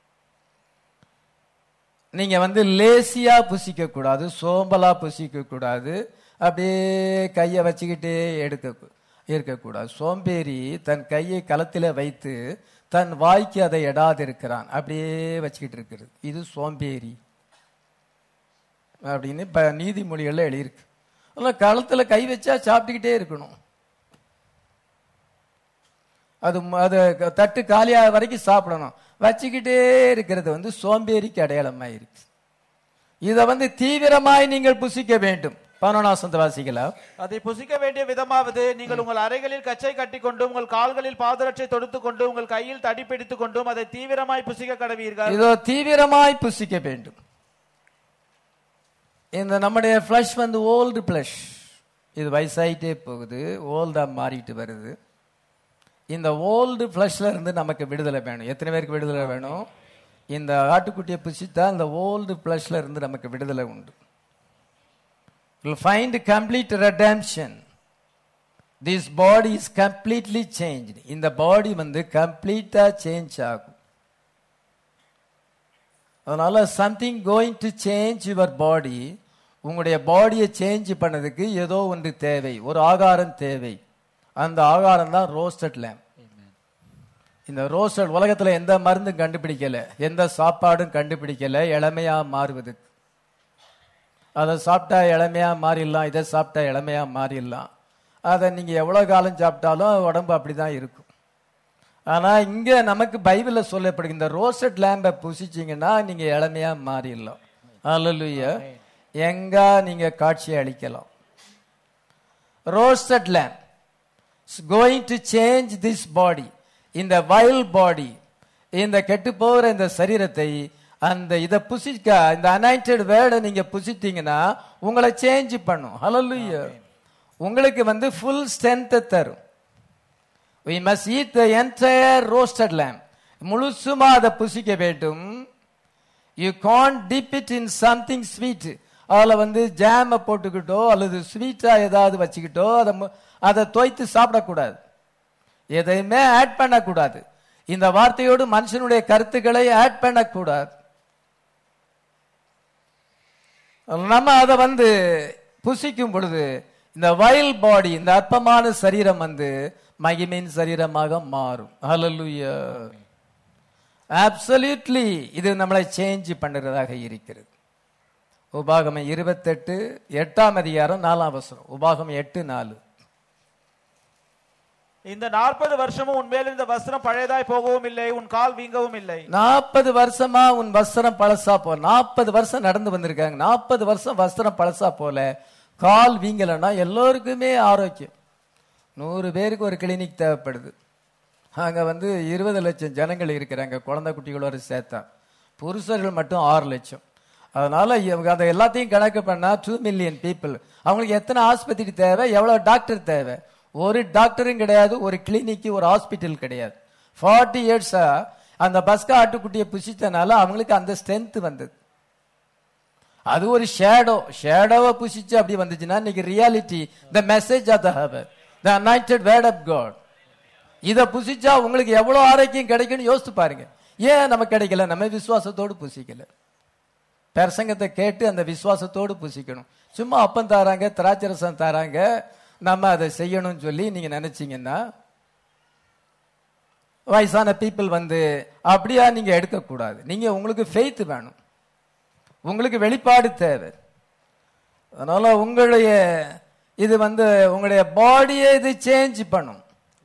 நீங்க வந்து லேசியா புசிக்க கூடாது சோம்பலா புசிக்க கூடாது அப்படியே கையை வச்சுக்கிட்டே எடுக்க இருக்கக்கூடாது சோம்பேறி தன் கையை களத்தில வைத்து தன் வாய்க்கு அதை எடாதிருக்கிறான் அப்படியே வச்சுக்கிட்டு இருக்கிறது இது சோம்பேறி அப்படின்னு இப்ப நீதிமொழிகள்ல எழுதியிருக்கு அதெல்லாம் களத்துல கை வச்சா சாப்பிட்டுக்கிட்டே இருக்கணும் அது ம- அது க- தட்டு காலியா வரைக்கும் சாப்பிடணும் வச்சுக்கிட்டே இருக்கிறது வந்து சோம்பேறிக்கு அடையாளமாய் இருக்கு இதை வந்து தீவிரமாய் நீங்கள் புசிக்க வேண்டும் பதினொன்றாம் சொந்த வாசிக்கலாம் அதை புசிக்க வேண்டிய விதமாவது நீங்கள் உங்கள் அறைகளில் கச்சை கட்டிக்கொண்டும் உங்கள் கால்களில் பாதரட்சை தொடுத்துக் கொண்டு உங்கள் கையில் தடி பிடித்துக் கொண்டும் அதை தீவிரமாய் புசிக்க கடவீர்கள் இதோ தீவிரமாய் புசிக்க வேண்டும் இந்த நம்முடைய ஃப்ளஷ் வந்து ஓல்டு ஃப்ளஷ் இது வயசாயிட்டே போகுது ஓல்டா மாறிட்டு வருது இந்த ஓல்டு ஃப்ளஷ்ல இருந்து நமக்கு விடுதலை வேணும் எத்தனை பேருக்கு விடுதலை வேணும் இந்த ஆட்டுக்குட்டியை புசித்தா இந்த ஓல்டு ஃப்ளஷ்ல இருந்து நமக்கு விடுதலை உண்டு will find complete redemption this body is completely changed இந்த பாடி வந்து கம்ப்ளீட்டா சேஞ்ச் ஆகும் அதனால something going to change your body உங்களுடைய பாடியை சேஞ்ச் பண்ணதுக்கு ஏதோ ஒன்று தேவை ஒரு ஆகாரம் தேவை அந்த ஆகாரம் தான் ரோஸ்டட் லேம்ப் இந்த ரோஸ்டட் உலகத்துல எந்த மருந்தும் கண்டுபிடிக்கல எந்த சாப்பாடும் கண்டுபிடிக்கல இளமையா மாறுவதுக்கு அதை சாப்பிட்டா இளமையா மாறிடலாம் இதை சாப்பிட்டா இளமையா மாறிடலாம் அதை நீங்க எவ்வளவு காலம் சாப்பிட்டாலும் உடம்பு அப்படிதான் இருக்கும் ஆனா இங்க நமக்கு பைபிள்ல சொல்லப்படுது இந்த ரோஸ்டட் லேம்பை புசிச்சீங்கன்னா நீங்க இளமையா மாறிடலாம் அல்லலுயா எங்க நீங்க காட்சி அளிக்கலாம் roasted lamb is going to change this body இந்த vile body இந்த கெட்டு போகிற இந்த சரீரத்தை அந்த இதை புசிக்க இந்த அனாயிண்டட் வேர்டை நீங்க புசித்தீங்கன்னா உங்களை சேஞ்ச் பண்ணும் ஹalleluya உங்களுக்கு வந்து ஃபுல் ஸ்ட்ரென்த்தை தரும் we must eat the entire roasted lamb முழுசுமா அதை புசிக்க வேண்டும் you can dip it in something sweet அதில் வந்து ஜாமை போட்டுக்கிட்டோ அல்லது ஸ்வீட்டா ஏதாவது வச்சுக்கிட்டோ அதை மு- அதை தோய்த்து சாப்பிடக்கூடாது எதையுமே ஆட் பண்ணக்கூடாது இந்த வார்த்தையோடு மனுஷனுடைய கருத்துக்களை ஆட் பண்ணக்கூடாது நம்ம அதை வந்து புசிக்கும் பொழுது இந்த வயல் பாடி இந்த அற்பமான சரீரம் வந்து மகிமையின் சரீரமாக மாறும் ஹalleluya அப்சல்யூட்லி இது நம்மளை சேஞ்ச் பண்ணுறதாக இருக்கிறது உபாகமம் இருபத்தெட்டு எட்டாம் அதிகாரம் நாலாம் வசனம் உபாகம் எட்டு நாலு இந்த நாற்பது வருஷமும் உன் மேல் இந்த வஸ்திரம் பழையதாய் போகவும் இல்லை உன் கால் வீங்கவும் இல்லை நாற்பது வருஷமா உன் வஸ்திரம் பழசா போ நாற்பது வருஷம் நடந்து வந்திருக்காங்க நாற்பது வருஷம் வஸ்திரம் பழசா போல கால் வீங்கலைன்னா எல்லோருக்குமே ஆரோக்கியம் நூறு பேருக்கு ஒரு கிளினிக் தேவைப்படுது அங்க வந்து இருபது லட்சம் ஜனங்கள் இருக்கிறாங்க குழந்தை குட்டிகளோட சேர்த்தா புருஷர்கள் மட்டும் ஆறு லட்சம் அதனால இவங்க அதை எல்லாத்தையும் கணக்கு பண்ணா டூ மில்லியன் பீப்புள் அவங்களுக்கு எத்தனை ஆஸ்பத்திரி தேவை எவ்வளவு டாக்டர் தேவை ஒரு டாக்டரும் கிடையாது ஒரு கிளினிக் ஒரு ஹாஸ்பிட்டல் கிடையாது ஃபார்ட்டி இயர்ஸா அந்த பஸ்கா ஆட்டுக்குட்டியை புசித்தனால அவங்களுக்கு அந்த ஸ்ட்ரென்த் வந்தது அது ஒரு ஷேடோ ஷேடோவை புசிச்சு அப்படி வந்துச்சுன்னா இன்னைக்கு reality the message of the hour the anointed word of God இதை புசிச்சா உங்களுக்கு எவ்வளவு ஆரோக்கியம் கிடைக்கும்னு யோசித்து பாருங்க ஏன் நமக்கு கிடைக்கல நம்ம விசுவாசத்தோடு புசிக்கல பிரசங்கத்தை கேட்டு அந்த விசுவாசத்தோடு புசிக்கணும் சும்மா அப்பம் தாராங்க திராட்சை ரசம் தாராங்க நம்ம அதை செய்யணும்னு சொல்லி நீங்க நினைச்சீங்கன்னா வயசான பீப்புள் வந்து அப்படியா நீங்க எடுக்கக்கூடாது நீங்க உங்களுக்கு ஃபெய்த் வேணும் உங்களுக்கு வெளிப்பாடு தேவை அதனால உங்களுடைய இது வந்து உங்களுடைய பாடியை இது சேஞ்ச் பண்ணும்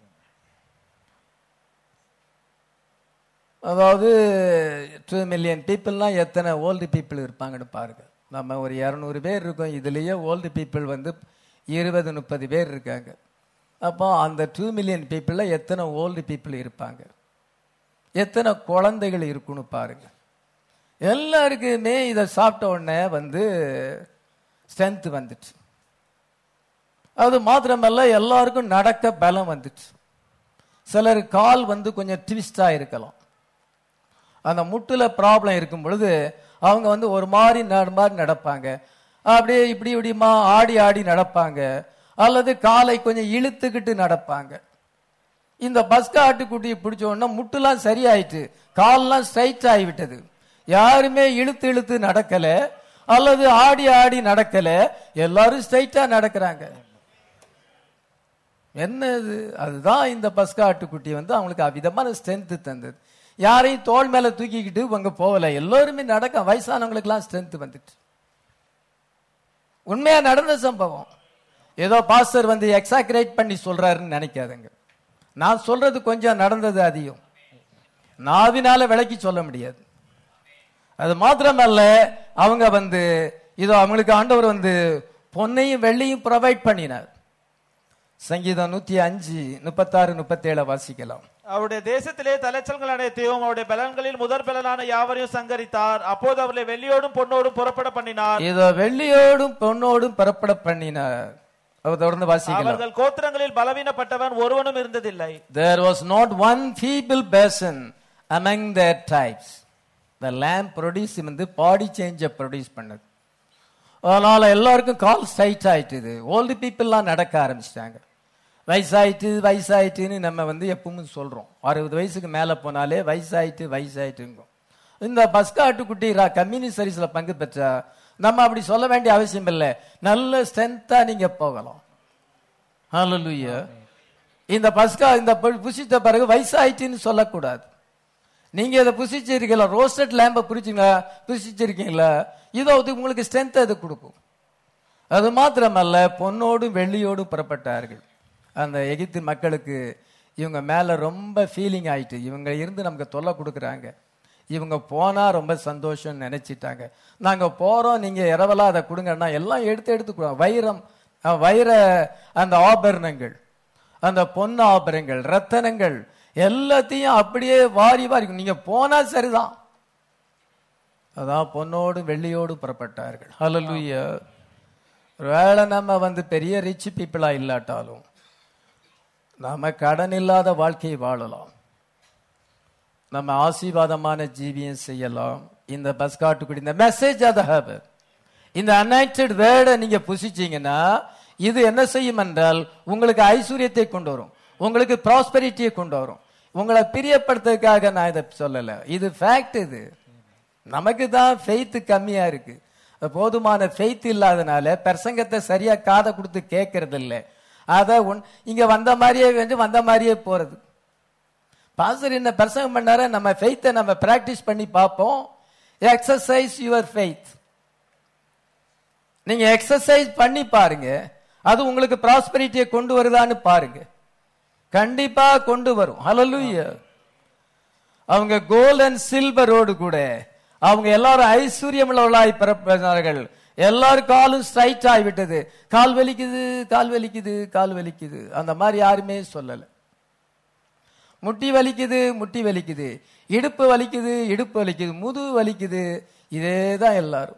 அதாவது டூ மில்லியன் பீப்புள்னா எத்தனை ஓல்டு பீப்புள் இருப்பாங்கன்னு பாருங்க நம்ம ஒரு இரநூறு பேர் இருக்கோம் இதுலயே ஓல்டு பீப்புள் வந்து இருபது முப்பது பேர் இருக்காங்க அப்போ அந்த டூ மில்லியன் பீப்புளில் எத்தனை ஓல்டு பீப்புள் இருப்பாங்க எத்தனை குழந்தைகள் இருக்குன்னு பாருங்க எல்லாருக்குமே இதை சாப்பிட்ட உடனே வந்து ஸ்ட்ரென்த் வந்துச்சு அது மாத்திரமல்ல எல்லாருக்கும் நடக்க பலம் வந்துச்சு சிலர் கால் வந்து கொஞ்சம் ட்விஸ்டா இருக்கலாம் அந்த முட்டுல ப்ராப்ளம் இருக்கும் பொழுது அவங்க வந்து ஒரு மாதிரி நட மாதிரி நடப்பாங்க அப்படியே இப்படி இப்படிமா ஆடி ஆடி நடப்பாங்க அல்லது காலை கொஞ்சம் இழுத்துக்கிட்டு நடப்பாங்க இந்த பஸ்கா ஆட்டுக்குட்டியை பிடிச்ச உடனே முட்டுலாம் சரியாயிட்டு கால்லாம் ஸ்ட்ரைட் ஆகிவிட்டது யாருமே இழுத்து இழுத்து நடக்கல அல்லது ஆடி ஆடி நடக்கல எல்லாரும் ஸ்ட்ரைட்டா நடக்கிறாங்க என்ன இது அதுதான் இந்த பஸ்கா ஆட்டுக்குட்டி வந்து அவங்களுக்கு அவ்விதமான ஸ்ட்ரென்த் தந்தது யாரையும் தோள் மேல தூக்கிக்கிட்டு அங்க போகல எல்லோருமே நடக்க வயசானவங்களுக்கெல்லாம் ஸ்ட்ரென்த் வந்துட்டு உண்மையா நடந்த சம்பவம் ஏதோ பாஸ்டர் வந்து எக்ஸாக்ரேட் பண்ணி சொல்றாருன்னு நினைக்காதுங்க நான் சொல்றது கொஞ்சம் நடந்தது அதிகம் நாவினால விளக்கி சொல்ல முடியாது அது மாத்திரமல்ல அவங்க வந்து இதோ அவங்களுக்கு ஆண்டவர் வந்து பொன்னையும் வெள்ளியும் ப்ரொவைட் பண்ணினார் சங்கீதம் நூத்தி அஞ்சு முப்பத்தாறு முப்பத்தேழு வாசிக்கலாம் அவருடைய தேசத்திலே தலைச்சல்கள் அனைத்தையும் அவருடைய பலன்களில் முதற் பலனான யாவரையும் சங்கரித்தார் அப்போது அவர்களை வெள்ளியோடும் பொன்னோடும் புறப்பட பண்ணினார் இதோ வெள்ளியோடும் பொன்னோடும் பரப்பட பண்ணினார் அவர் தொடர்ந்து வாசிக்கலாம் அவர்கள் கோத்திரங்களில் பலவீனப்பட்டவன் ஒருவனும் இருந்ததில்லை There was not one feeble person among their tribes. The lamb produced வந்து பாடி சேஞ்ச ப்ரொடியூஸ் பண்ணது அதனால எல்லாருக்கும் கால் ஸ்ட்ரைட் ஆயிட்டுது ஓல்டு பீப்புளெலாம் நடக்க ஆரம்பிச்சிட்டாங்க வயசாயிட்டு வயசாயிட்டுன்னு நம்ம வந்து எப்பவும் சொல்றோம் அறுபது வயசுக்கு மேலே போனாலே வயசாயிட்டு வயசாயிட்டுங்கும் இந்த பஸ்கா ஆட்டுக்குட்டி கம்யூனிஸ்ட் சர்வீஸ்ல பங்கு பெற்றா நம்ம அப்படி சொல்ல வேண்டிய அவசியம் இல்லை நல்ல ஸ்ட்ரென்த்தா நீங்க போகலாம் ஹalleluya இந்த பஸ்கா இந்த பு- புசித்த பிறகு வயசாயிட்டுன்னு சொல்லக்கூடாது நீங்க இதை புசிச்சிருக்கீங்களா ரோஸ்டட் லேம்பை புரிச்சிங்களா புசிச்சிருக்கீங்களா இதோ இது உங்களுக்கு ஸ்ட்ரென்த் அது கொடுக்கும் அது மாத்திரமல்ல பொன்னோடும் வெள்ளியோடும் புறப்பட்டார்கள் அந்த எகிப்து மக்களுக்கு இவங்க மேல ரொம்ப ஃபீலிங் ஆயிட்டு இவங்க இருந்து நமக்கு தொல்லை கொடுக்குறாங்க இவங்க போனா ரொம்ப சந்தோஷம் நினைச்சிட்டாங்க நாங்க போறோம் நீங்க இரவலா அதை கொடுங்கன்னா எல்லாம் எடுத்து எடுத்து கொடுங்க வைரம் அஹ், வைர அந்த ஆபரணங்கள் அந்த பொன் ஆபரணங்கள் ரத்தனங்கள் எல்லாத்தையும் அப்படியே வாரி வாரி நீங்க போனா சரிதான் அதான் பொன்னோடு வெள்ளியோடு புறப்பட்டார்கள் ஹalleluya வேலை நம்ம வந்து பெரிய ரிச் பீப்புளா இல்லாட்டாலும் நாம கடன் இல்லாத வாழ்க்கையை வாழலாம் நம்ம ஆசீர்வாதமான ஜீவியம் செய்யலாம் இந்த பஸ் காட்டுக்குடி இந்த மெசேஜ் அத ஹேபர் இந்த அனைட்டட் வேர்டை நீங்க புசிச்சீங்கன்னா இது என்ன செய்யும் என்றால் உங்களுக்கு ஐஸ்வர்யத்தை கொண்டு வரும் உங்களுக்கு ப்ராஸ்பெரிட்டியை கொண்டு வரும் உங்களை பிரியப்படுத்துறதுக்காக நான் இதை சொல்லல இது ஃபேக்ட் இது நமக்கு தான் ஃபெய்த் கம்மியா இருக்கு போதுமான ஃபெய்த் இல்லாதனால பிரசங்கத்தை சரியா காதை கொடுத்து கேட்கறது இல்லை அதை உன்- இங்க வந்த மாதிரியே வந்து வந்த மாதிரியே போறது பாஸ்டர் என்ன பிரசங்கம் பண்ணாரு நம்ம ஃபெய்த்தை நம்ம பிராக்டிஸ் பண்ணி பார்ப்போம் எக்ஸசைஸ் யுவர் ஃபெய்த் நீங்க எக்ஸசைஸ் பண்ணி பாருங்க அது உங்களுக்கு ப்ராஸ்பெரிட்டியை கொண்டு வருதான்னு பாருங்க கண்டிப்பா கொண்டு வரும் ஹalleluya அவங்க கோல்ட் அண்ட் சில்வரோடு கூட அவங்க எல்லாரும் ஐஸ்வர்யம் உள்ளவர்களாய் பிறப்பினார்கள் எல்லாரும் காலும் ஸ்ட்ரைட் ஆகிவிட்டது கால் வலிக்குது கால் வலிக்குது கால் வலிக்குது அந்த மாதிரி யாருமே சொல்லல முட்டி வலிக்குது முட்டி வலிக்குது இடுப்பு வலிக்குது இடுப்பு வலிக்குது முதுகு வலிக்குது இதே தான் எல்லாரும்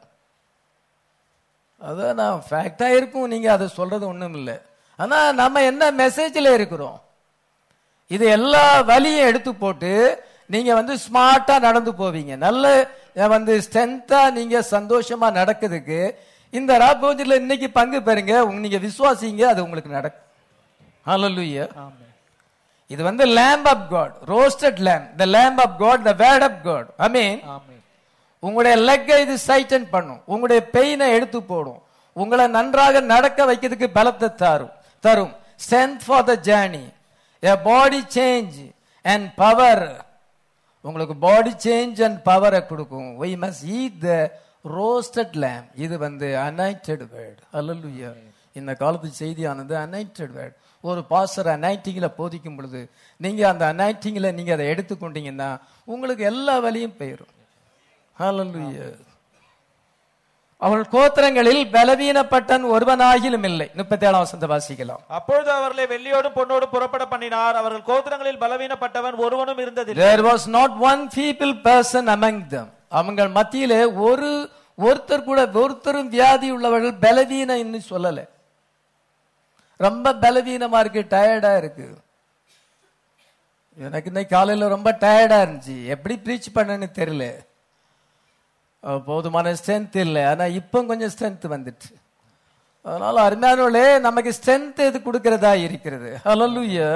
அதான் நான் ஃபேக்டா இருக்கும் நீங்க அதை சொல்றது ஒண்ணும் இல்லை ஆனா நம்ம என்ன மெசேஜ்ல இருக்கிறோம் இது எல்லா வலியும் எடுத்து போட்டு நீங்க வந்து ஸ்மார்ட்டா நடந்து போவீங்க நல்ல அஹ், வந்து ஸ்ட்ரென்த்தா நீங்க சந்தோஷமா நடக்குதுக்கு இந்த ராபோஜில இன்னைக்கு பங்கு பெறுங்க உங்க- நீங்க விசுவாசிங்க அது உங்களுக்கு நடக்கும் ஹalleluya இது வந்து lamb of God roasted lamb the lamb of God the word of God I mean ஆமென் உங்களுடைய லெக்கை இது சைட்டன் பண்ணும் உங்களுடைய பெயினை எடுத்து போடும் உங்களை நன்றாக நடக்க வைக்கிறதுக்கு பலத்தை தரும் தரும் strength for the journey a body change and power உங்களுக்கு பாடி சேஞ்ச் அண்ட் பவரை கொடுக்கும் we must eat the roasted lamb இது வந்து anointed word hallelujah இந்த காலத்து செய்தியானது anointed word ஒரு பாஸ்டர் அனைட்டிங்ல போதிக்கும் பொழுது நீங்க அந்த அனைட்டிங்ல நீங்க அதை எடுத்துக்கொண்டீங்கன்னா உங்களுக்கு எல்லா வழியும் போயிடும் ஹalleluya அவள் கோத்திரங்களில் பலவீனப்பட்டன் ஒருவனாகிலும் இல்லை முப்பத்தி ஏழாம் வசந்த வாசிக்கலாம் அப்பொழுது அவர்களை வெள்ளியோடும் பொன்னோடும் புறப்பட பண்ணினார் அவர்கள் கோத்திரங்களில் பலவீனப்பட்டவன் ஒருவனும் இருந்ததில்லை there was not one feeble person among them அவங்கள் மத்தியிலே ஒரு ஒருத்தர் கூட ஒருத்தரும் வியாதி உள்ளவர்கள் பலவீனம் இன்னும் சொல்லல ரொம்ப பலவீனமா இருக்கு டயர்டா இருக்கு எனக்கு இன்னைக்கு காலையில ரொம்ப டயர்டா இருந்துச்சு எப்படி ப்ரீச் பண்ணன்னு தெரியல அஹ் போதுமான ஸ்ட்ரென்த் இல்லை ஆனா இப்போ கொஞ்சம் ஸ்ட்ரென்த் வந்துட்டு அதனால அருமையானவர்களே நமக்கு ஸ்ட்ரென்த் எது கொடுக்கிறதா இருக்கிறது ஹalleluya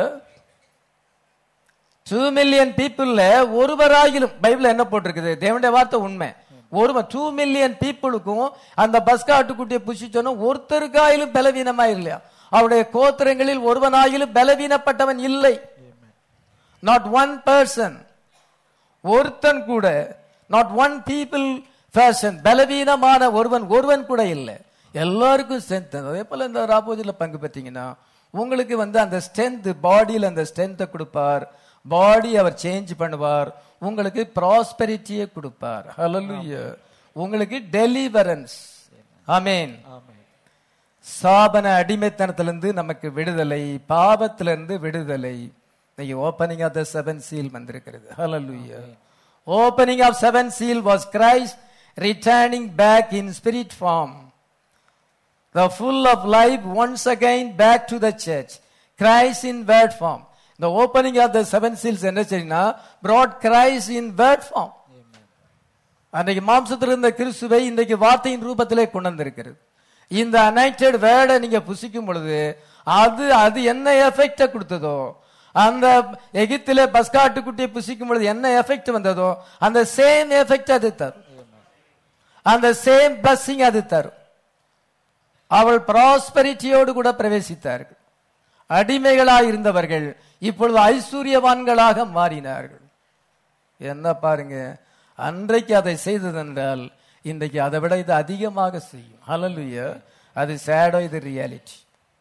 டூ மில்லியன் பீப்புள்ல ஒருவராகிலும் பைபிள் என்ன போட்டிருக்குது தேவனுடைய வார்த்தை உண்மை ஒரு டூ மில்லியன் பீப்புளுக்கும் அந்த பஸ்கா ஆட்டுக்குட்டியை புஷிச்சோன்னா ஒருத்தருக்காயிலும் பலவீனமா இல்லையா அவருடைய கோத்திரங்களில் ஒருவனாயிலும் பலவீனப்பட்டவன் இல்லை நாட் ஒன் பர்சன் ஒருத்தன் கூட நாட் ஒன் பீப்புள் ஃபேஷன் பலவீனமான ஒருவன் ஒருவன் கூட இல்லை எல்லாருக்கும் ஸ்ட்ரென்த் அதே போல இந்த ராபோஜில பங்கு பெற்றீங்கன்னா உங்களுக்கு வந்து அந்த ஸ்ட்ரென்த் பாடியில் அந்த ஸ்ட்ரென்த்தை கொடுப்பார் பாடி அவர் சேஞ்ச் பண்ணுவார் உங்களுக்கு ப்ராஸ்பெரிட்டியை கொடுப்பார் ஹalleluya உங்களுக்கு டெலிவரன்ஸ் ஆமென் சாபன அடிமைத்தனத்திலிருந்து நமக்கு விடுதலை பாவத்திலிருந்து விடுதலை இன்னைக்கு opening of the seven seal வந்திருக்கிறது ஹalleluya opening of seven seal was Christ returning back in spirit form the full of life once again back to the church christ in word form the opening of the seven seals என்ன சரினா brought christ in word form அன்னைக்கு மாம்சத்தில் இருந்த கிறிஸ்துவை இன்றைக்கு வார்த்தையின் ரூபத்திலே கொண்டு வந்திருக்கிறது இந்த அனைட்டட் வேர்டை நீங்க புசிக்கும் பொழுது அது அது என்ன எஃபெக்ட கொடுத்ததோ அந்த எகிப்திலே பஸ்காட்டு குட்டியை புசிக்கும் பொழுது என்ன எஃபெக்ட் வந்ததோ அந்த சேம் எஃபெக்ட் அது தரும் அந்த சேம் பிளஸ்ஸிங் அது தரும் அவள் ப்ராஸ்பெரிட்டியோடு கூட பிரவேசித்தார்கள் அடிமைகளாய் இருந்தவர்கள் இப்பொழுது ஐஸ்வர்யவான்களாக மாறினார்கள் என்ன பாருங்க அன்றைக்கு அதை செய்ததென்றால் இன்றைக்கு அதை விட இது அதிகமாக செய்யும் ஹalleluya அது சேடோ இது ரியாலிட்டி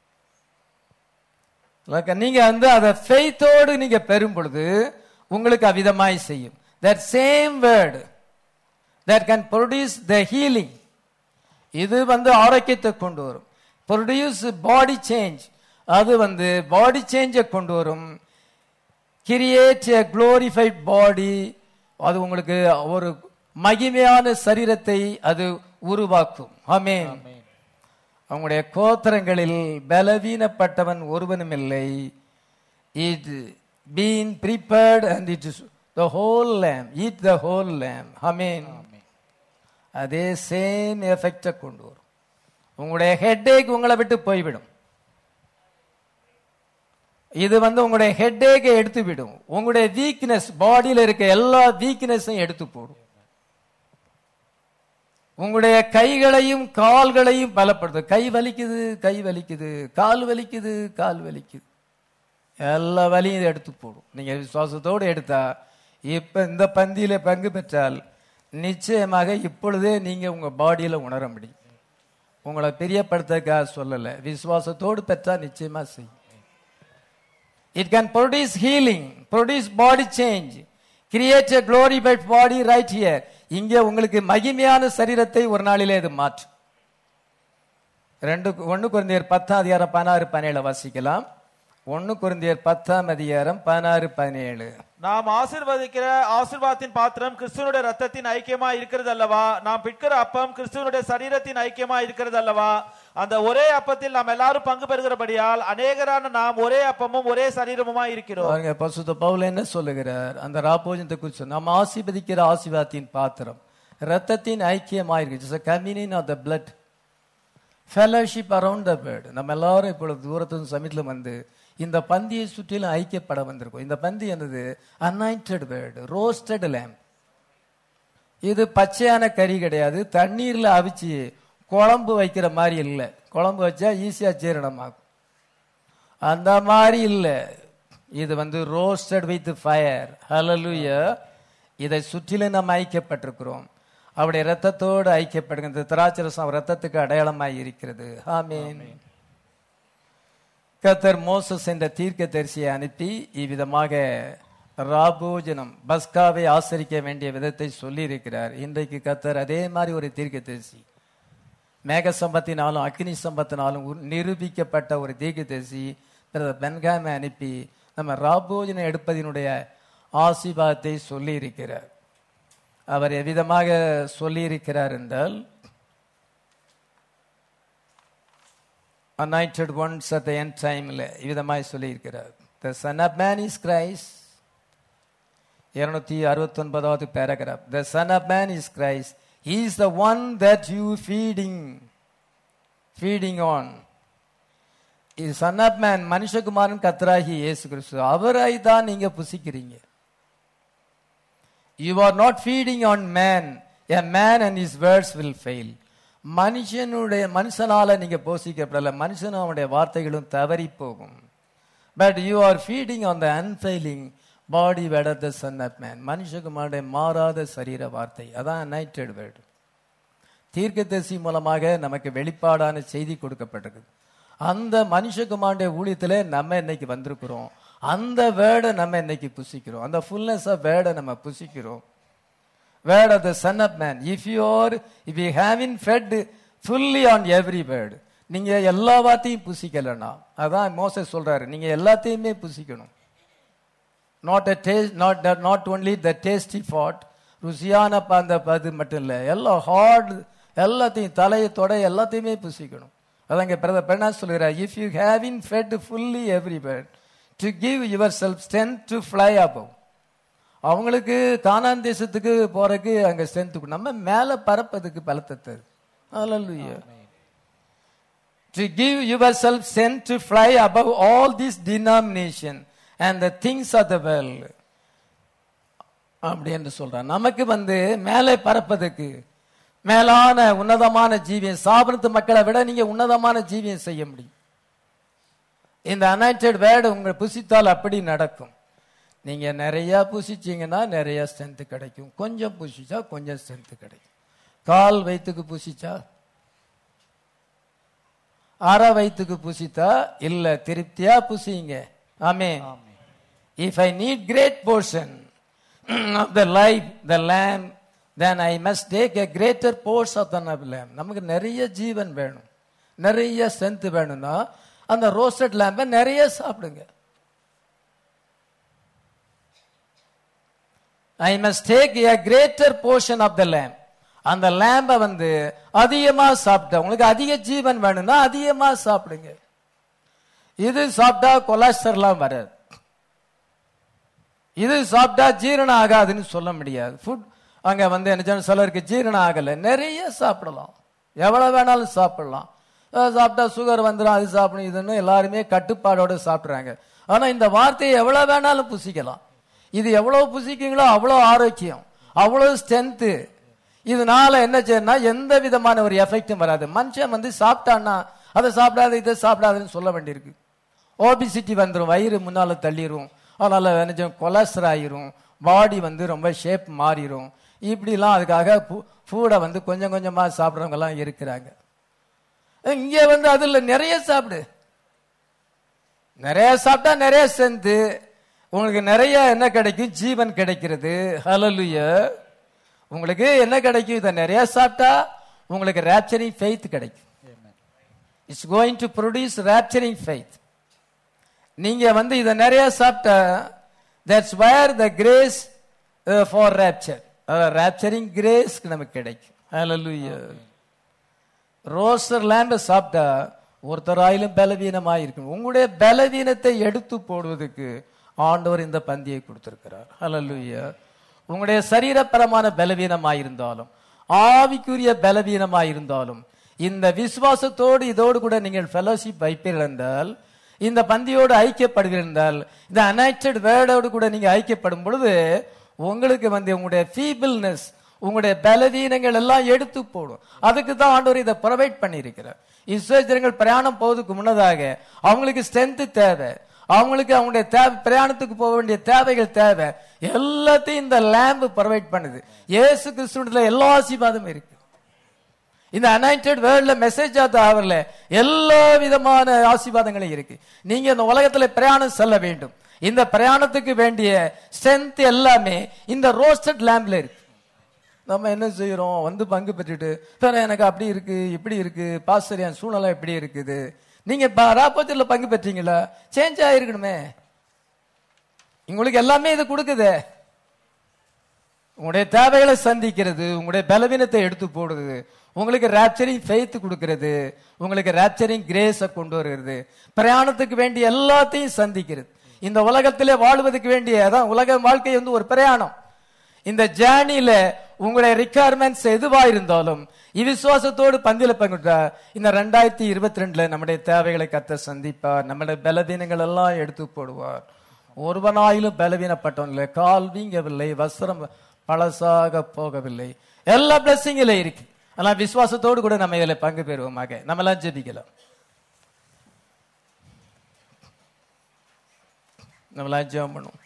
நீங்க வந்து அதை ஃபெய்த்தோடு நீங்க பெறும் பொழுது உங்களுக்கு அவ்விதமாய் செய்யும் that same word that can produce the healing இது வந்து ஆரோக்கியத்தை கொண்டு வரும் ப்ரொடியூஸ் பாடி சேஞ்ச் அது வந்து பாடி சேஞ்சை கொண்டு வரும் கிரியேட் எ குளோரிஃபைட் பாடி அது உங்களுக்கு ஒரு மகிமையான சரீரத்தை அது உருவாக்கும் ஆமென் அவங்களுடைய கோத்திரங்களில் பலவீனப்பட்டவன் ஒருவனும் இல்லை it been prepared and it is the whole lamb eat the whole lamb ஆமென் அதே சேம் எஃபெக்டை கொண்டு வரும் உங்களுடைய ஹெட்டேக் உங்களை விட்டு போய்விடும் இது வந்து உங்களுடைய ஹெட்டேக்கை எடுத்து விடும் உங்களுடைய வீக்னஸ் பாடியில இருக்க எல்லா வீக்னஸையும் எடுத்து போடும் உங்களுடைய கைகளையும் கால்களையும் பலப்படுத்தும் கை வலிக்குது கை வலிக்குது கால் வலிக்குது கால் வலிக்குது எல்லா வலியும் இது எடுத்து போடும் நீங்க விசுவாசத்தோடு எடுத்தா இப்ப இந்த பந்தியில பங்கு பெற்றால் நிச்சயமாக இப்பொழுதே நீங்க உங்க பாடியில உணர முடியும் உங்களை பிரியப்படுத்தக்காக சொல்லல விசுவாசத்தோடு பெற்றா நிச்சயமா செய்யும் it can produce healing produce body change create a glorified body right here இங்கே உங்களுக்கு மகிமையான சரீரத்தை ஒரு நாளிலே இது மாற்றும் ரெண்டு ஒன்னு குருந்தியர் பத்தாம் அதிகாரம் பதினாறு பதினேழு வாசிக்கலாம் ஒன்னு குருந்தியர் பத்தாம் அதிகாரம் பதினாறு பதினேழு நாம் ஆசீர்வதிக்கிற ஆசீர்வாதத்தின் பாத்திரம் கிறிஸ்துவனுடைய ரத்தத்தின் ஐக்கியமா இருக்கிறது அல்லவா நாம் பிற்கிற அப்பம் கிறிஸ்துவனுடைய சரீரத்தின் ஐக்கியமா இருக்கிறது அல்லவா அந்த ஒரே அப்பத்தில் நாம் எல்லாரும் பங்கு பெறுகிறபடியால் அநேகரான நாம் ஒரே அப்பமும் ஒரே சரீரமுமா இருக்கிறோம் பாருங்க பசுத்த பவுல் என்ன சொல்லுகிறார் அந்த ராபோஜனத்தை குறித்து நாம் ஆசீர்வதிக்கிற ஆசீர்வாதத்தின் பாத்திரம் ரத்தத்தின் ஐக்கியமாயிருக்கு communion of the blood fellowship around the bread நம்ம எல்லாரும் இப்பொழுது தூரத்து சமயத்தில் வந்து இந்த பந்தியை சுற்றிலும் ஐக்கியப்பட வந்திருக்கோம் இந்த பந்தி என்னது அனாயிண்டட் பேர்டு ரோஸ்டட் லேம்ப் இது பச்சையான கறி கிடையாது தண்ணீர்ல அவிச்சு குழம்பு வைக்கிற மாதிரி இல்லை குழம்பு வச்சா ஈஸியா ஜீரணமாகும் அந்த மாதிரி இல்லை இது வந்து ரோஸ்டட் வித் ஃபயர் ஹalleluya இதை சுற்றிலும் நாம் ஐக்கியப்பட்டிருக்கிறோம் அவருடைய ரத்தத்தோடு ஐக்கியப்படுகிற இந்த திராட்சரசம் ரத்தத்துக்கு அடையாளமாய் இருக்கிறது ஆமென் கத்தர் மோசஸ் என்ற தீர்க்க தரிசியை அனுப்பி இவ்விதமாக ராபோஜனம் பஸ்காவை ஆசரிக்க வேண்டிய விதத்தை சொல்லி இருக்கிறார் இன்றைக்கு கத்தர் அதே மாதிரி ஒரு தீர்க்க தரிசி மேக சம்பத்தினாலும் அக்னி சம்பத்தினாலும் உரு- நிரூபிக்கப்பட்ட ஒரு தீர்க்க தரிசி பென்காமை அனுப்பி நம்ம ராபோஜனம் எடுப்பதினுடைய ஆசீர்வாதத்தை சொல்லி இருக்கிறார் அவர் எவ்விதமாக சொல்லி இருக்கிறார் என்றால் anointed ones at the end timeல இவ்விதமாய் சொல்லியிருக்கிறார் the son of man is christ இருநூத்தி அறுபத்தி ஒன்பதாவது paragraph the son of man is christ he is the one that you feeding feeding on இது சன் ஆஃப் மேன் மனுஷகுமாரன் கத்ராகி இயேசு கிறிஸ்து அவரை தான் நீங்க புசிக்கிறீங்க you are not feeding on man a man and is words will fail மனுஷனுடைய மனுஷனால நீங்க போஷிக்கப்படல மனுஷனும் அவனுடைய வார்த்தைகளும் தவறி போகும் but you are feeding on the unfailing body whether the son of man மனுஷகுமாருடைய மாறாத சரீர வார்த்தை அதான் நைட்டட் வேர்டு தீர்க்கதரிசி மூலமாக நமக்கு வெளிப்பாடான செய்தி கொடுக்கப்பட்டிருக்கு அந்த மனுஷகுமாருடைய ஊழியத்துல நம்ம இன்னைக்கு வந்திருக்கிறோம் அந்த வேர்டை நம்ம இன்னைக்கு புசிக்கிறோம் அந்த ஃபுல்னஸ் ஆஃப் வேர்டை நம்ம புசிக்கிறோம் word of the son of man if you are if you have fed fully on every word நீங்க எல்லா வார்த்தையும் புசிக்கலன்னா அதான் மோசஸ் சொல்றாரு நீங்க எல்லாத்தையுமே புசிக்கணும் not a taste not not only the tasty fat ருசியான ப- அந்த அது மட்டும் இல்லை எல்லாம் ஹார்ட் எல்லாத்தையும் தலையை தொடை எல்லாத்தையுமே புசிக்கணும் அதான் இங்கே பிரதர் பெண்ணா சொல்கிறார் if you have in fed fully every bird to give yourself strength to fly above அவங்களுக்கு கானான் தேசத்துக்கு போறதுக்கு அங்க ஸ்ட்ரென்த் நம்ம மேல பறப்பதுக்கு பலத்தை தரு Hallelujah. to give yourself sent to fly above all this denomination and the things of the world அப்படி என்று சொல்றான் நமக்கு வந்து மேலே பறப்பதற்கு மேலான உன்னதமான ஜீவியம் சாபனத்து மக்களை விட நீங்க உன்னதமான ஜீவியம் செய்ய முடியும் இந்த அனாய்டட் வேர்டு உங்க புசித்தால் அப்படி நடக்கும் நீங்க நிறைய புசிச்சீங்கன்னா நிறைய ஸ்ட்ரென்த் கிடைக்கும் கொஞ்சம் புசிச்சா கொஞ்சம் ஸ்ட்ரென்த் கிடைக்கும் கால் வயிற்றுக்கு புசிச்சா அரை வயிற்றுக்கு புசித்தா இல்ல திருப்தியா புசிங்க ஆமே if I need great portion of the life the lamb then I must take a greater portion of the lamb நமக்கு நிறைய ஜீவன் வேணும் நிறைய ஸ்ட்ரென்த் வேணும்னா அந்த ரோஸ்டட் லேம்பை நிறைய சாப்பிடுங்க I must take a greater portion of the lamb அந்த லேம்பை வந்து அதிகமா சாப்பிட்ட உங்களுக்கு அதிக ஜீவன் வேணும்னா அதிகமா சாப்பிடுங்க இது சாப்பிட்டா கொலாஸ்டர்லாம் வராது இது சாப்பிட்டா ஜீரணம் ஆகாதுன்னு சொல்ல முடியாது ஃபுட் அங்க வந்து என்ன செய்யணும், சிலருக்கு ஜீரணம் ஆகல நிறைய சாப்பிடலாம் எவ்வளவு வேணாலும் சாப்பிடலாம் அஹ் சாப்பிட்டா சுகர் வந்துடும் அது சாப்பிடணும் இதுன்னு எல்லாருமே கட்டுப்பாடோட சாப்பிடுறாங்க ஆனா இந்த வார்த்தையை எவ்வளவு வேணாலும் புசிக்கலாம் இது எவ்வளவு புசிக்கீங்களோ அவ்வளோ ஆரோக்கியம் அவ்வளவு ஸ்ட்ரென்த்து இதனால என்ன செய்யணும்னா எந்த விதமான ஒரு எஃபெக்டும் வராது மனுஷன் வந்து சாப்பிட்டான்னா அதை சாப்பிடாத இதை சாப்பிடாதுன்னு சொல்ல வேண்டியிருக்கு ஓபிசிட்டி வந்துடும் வயிறு முன்னால தள்ளிரும் அதனால என்ன செய்யும் கொலஸ்டர் ஆயிரும் பாடி வந்து ரொம்ப ஷேப் மாறிடும் இப்படிலாம் அதுக்காக ஃபூடை வந்து கொஞ்சம் கொஞ்சமா சாப்பிட்றவங்க எல்லாம் இருக்கிறாங்க இங்க வந்து அதுல நிறைய சாப்பிடு நிறைய சாப்பிட்டா நிறைய சேர்ந்து உங்களுக்கு நிறைய என்ன கிடைக்கும் ஜீவன் கிடைக்கிறது ஹalleluya உங்களுக்கு என்ன கிடைக்கும் இதை நிறைய சாப்பிட்டா உங்களுக்கு ரேப்சரிங் ஃபெய்த் கிடைக்கும் it's going to produce rapturing faith நீங்க வந்து இதை நிறைய சாப்பிட்டா that's where the grace for rapture rapturing கிரேஸ்க்கு நமக்கு கிடைக்கும் ஹalleluya ரோஸ்டர் லேம்பை சாப்பிட்டா ஒருத்தராயிலும் பலவீனமாக இருக்கும் உங்களுடைய பலவீனத்தை எடுத்து போடுவதற்கு ஆண்டவர் இந்த பந்தியை கொடுத்திருக்கிறார் ஹalleluya உங்களுடைய சரீரப்பரமான பலவீனமாயிருந்தாலும் ஆவிக்குரிய பலவீனமாயிருந்தாலும் இந்த விசுவாசத்தோடு இதோடு கூட நீங்கள் ஃபெலோஷிப் வைப்பீர்கள் என்றால் இந்த பந்தியோடு ஐக்கியப்படுவீர்கள் என்றால் இந்த அனைட்டட் வேர்டோடு கூட நீங்க ஐக்கியப்படும் பொழுது உங்களுக்கு வந்து உங்களுடைய ஃபீபிள்னஸ் உங்களுடைய பலவீனங்கள் எல்லாம் எடுத்து போடும் அதுக்கு தான் ஆண்டவர் இதை ப்ரொவைட் பண்ணியிருக்கிறார் இஸ்ரேஜர்கள் பிரயாணம் போவதுக்கு முன்னதாக அவங்களுக்கு ஸ்ட்ரென்த் தேவை அவங்களுக்கு அவங்களுடைய தேவை பிரயாணத்துக்கு போக வேண்டிய தேவைகள் தேவை எல்லாத்தையும் இந்த லேம்பு ப்ரொவைட் பண்ணுது இயேசு கிறிஸ்துவத்துல எல்லா ஆசீர்வாதமும் இருக்கு இந்த அனாயிண்டட் வேர்ல்ட்ல மெசேஜ் ஆவர்ல எல்லா விதமான ஆசீர்வாதங்களும் இருக்கு நீங்க இந்த உலகத்துல பிரயாணம் செல்ல வேண்டும் இந்த பிரயாணத்துக்கு வேண்டிய ஸ்ட்ரென்த் எல்லாமே இந்த ரோஸ்டட் லேம்ப்ல இருக்கு நம்ம என்ன செய்யறோம் வந்து பங்கு பெற்றுட்டு சார் எனக்கு அப்படி இருக்கு இப்படி இருக்கு பாஸ்டர் என் சூழ்நிலை எப்படி இருக்குது நீங்க ராப்பத்தில் பங்கு பெற்றீங்களா சேஞ்ச் ஆயிருக்கணுமே உங்களுக்கு எல்லாமே இது கொடுக்குதே உங்களுடைய தேவைகளை சந்திக்கிறது உங்களுடைய பலவீனத்தை எடுத்து போடுது உங்களுக்கு ரேப்சரிங் ஃபெய்த் கொடுக்கிறது உங்களுக்கு ரேப்சரிங் கிரேஸை கொண்டு வருகிறது பிரயாணத்துக்கு வேண்டிய எல்லாத்தையும் சந்திக்கிறது இந்த உலகத்திலே வாழ்வதற்கு வேண்டிய அதான் உலக வாழ்க்கை வந்து ஒரு பிரயாணம் இந்த ஜேர்னியில உங்களுடைய ரிக்குவயர்மெண்ட்ஸ் எதுவா இருந்தாலும் இவ்விசுவாசத்தோடு பந்தில பங்குட்டா இந்த ரெண்டாயிரத்தி இருபத்தி ரெண்டுல நம்முடைய தேவைகளை கத்த சந்திப்பார் நம்முடைய பலவீனங்கள் எல்லாம் எடுத்து போடுவார் ஒருவனாயிலும் பலவீனப்பட்டவன் இல்லை கால் வீங்கவில்லை வஸ்திரம் பழசாக போகவில்லை எல்லா பிளஸிங்ல இருக்கு ஆனா விசுவாசத்தோடு கூட நம்ம இதுல பங்கு பெறுவோமாக நம்ம எல்லாம் ஜெபிக்கலாம் நம்மளாம் ஜெபம் பண்ணுவோம்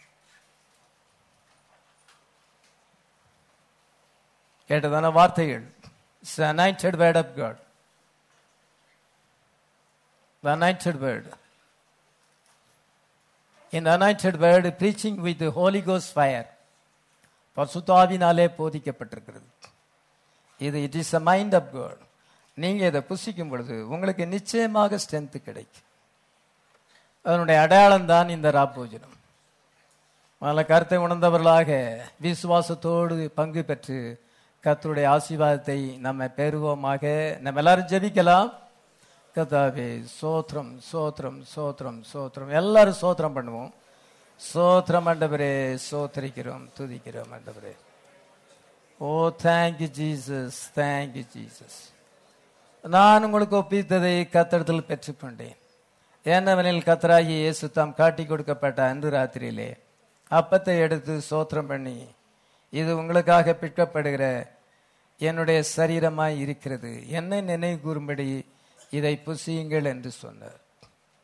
கேட்டதான வார்த்தைகள் it's anointed word of God the anointed word இந்த anointed word preaching with holy கோஸ் ஃபயர் பசுத்தாவினாலே போதிக்கப்பட்டிருக்கிறது இது it is a mind of God நீங்க இதை புசிக்கும் பொழுது உங்களுக்கு நிச்சயமாக ஸ்ட்ரென்த் கிடைக்கும் அதனுடைய அடையாளம் தான் இந்த ராப்போஜனம் அதில் கருத்தை உணர்ந்தவர்களாக விசுவாசத்தோடு பங்கு பெற்று கர்த்தருடைய ஆசீர்வாதத்தை நம்ம பெறுவோமாக நம்ம எல்லாரும் ஜெபிக்கலாம் கதாவே சோத்திரம் சோத்திரம் சோத்திரம் சோத்திரம் எல்லாரும் சோத்திரம் பண்ணுவோம் சோத்திரம் ஆண்டவரே சோத்திரிக்கிறோம் துதிக்கிறோம் ஆண்டவரே oh thank you Jesus thank you Jesus நான் உங்களுக்கு ஒப்பித்ததை கத்தடத்தில் பெற்றுக்கொண்டேன் என்னவெனில் கத்தராகி இயேசு தாம் காட்டி கொடுக்கப்பட்ட அன்று ராத்திரியிலே அப்பத்தை எடுத்து சோத்திரம் பண்ணி இது உங்களுக்காக பிற்கப்படுகிற என்னுடைய சரீரமாய் இருக்கிறது என்னை நினைவு கூறும்படி இதை புசியுங்கள் என்று சொன்னார்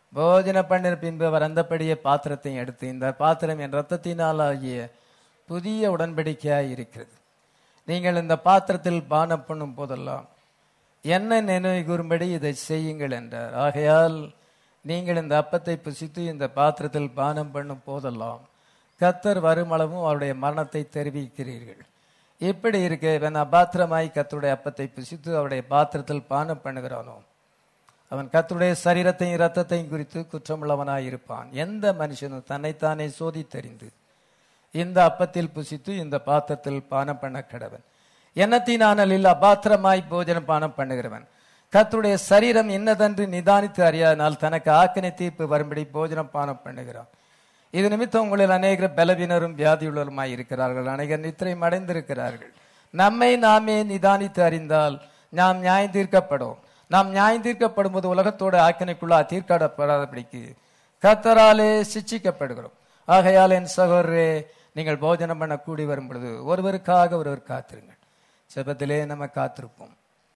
போஜன பண்ணின பின்பு அவர் அந்தப்படியே பாத்திரத்தையும் எடுத்து இந்த பாத்திரம் என் ரத்தத்தினால் ஆகிய புதிய உடன்படிக்கையாய் இருக்கிறது நீங்கள் இந்த பாத்திரத்தில் பானம் பண்ணும் போதெல்லாம் என்ன நினைவு கூறும்படி இதை செய்யுங்கள் என்றார் ஆகையால் நீங்கள் இந்த அப்பத்தை புசித்து இந்த பாத்திரத்தில் பானம் பண்ணும் போதெல்லாம் கத்தர் வருமளவும் அவருடைய மரணத்தை தெரிவிக்கிறீர்கள் இப்படி இருக்க இவன் அபாத்திரமாய் கத்தருடைய அப்பத்தை புசித்து அவருடைய பாத்திரத்தில் பானம் பண்ணுகிறானோ அவன் கர்த்தருடைய சரீரத்தையும் இரத்தத்தையும் குறித்து குற்றமுள்ளவனாய் இருப்பான் எந்த மனுஷனும் தன்னைத்தானே சோதித்தறிந்து இந்த அப்பத்தில் புசித்து இந்த பாத்திரத்தில் பானம் பண்ண கடவன் எண்ணத்தினானலில் அபாத்திரமாய் போஜனம் பானம் பண்ணுகிறவன் கர்த்தருடைய சரீரம் இன்னதென்று நிதானித்து அறியாதனால் தனக்கு ஆக்கினை தீர்ப்பு வரும்படி போஜனம் பானம் பண்ணுகிறான் இது நிமித்தம் உங்களில் அநேகர் பலவீனரும் வியாதியுள்ளவருமாய் இருக்கிறார்கள் அநேகர் நித்திரையும் அடைந்திருக்கிறார்கள் நம்மை நாமே நிதானித்து அறிந்தால் நாம் நியாயம் தீர்க்கப்படும் நாம் நியாயம் தீர்க்கப்படும் போது உலகத்தோட ஆக்கினைக்குள்ளா தீர்க்கப்படாதபடிக்கு கத்தராலே சிட்சிக்கப்படுகிறோம் ஆகையால் என் சகோதரரே நீங்கள் போஜனம் பண்ண கூடி வரும் பொழுது ஒருவருக்காக ஒருவர் காத்திருங்கள் செபத்திலே நம்ம காத்திருப்போம்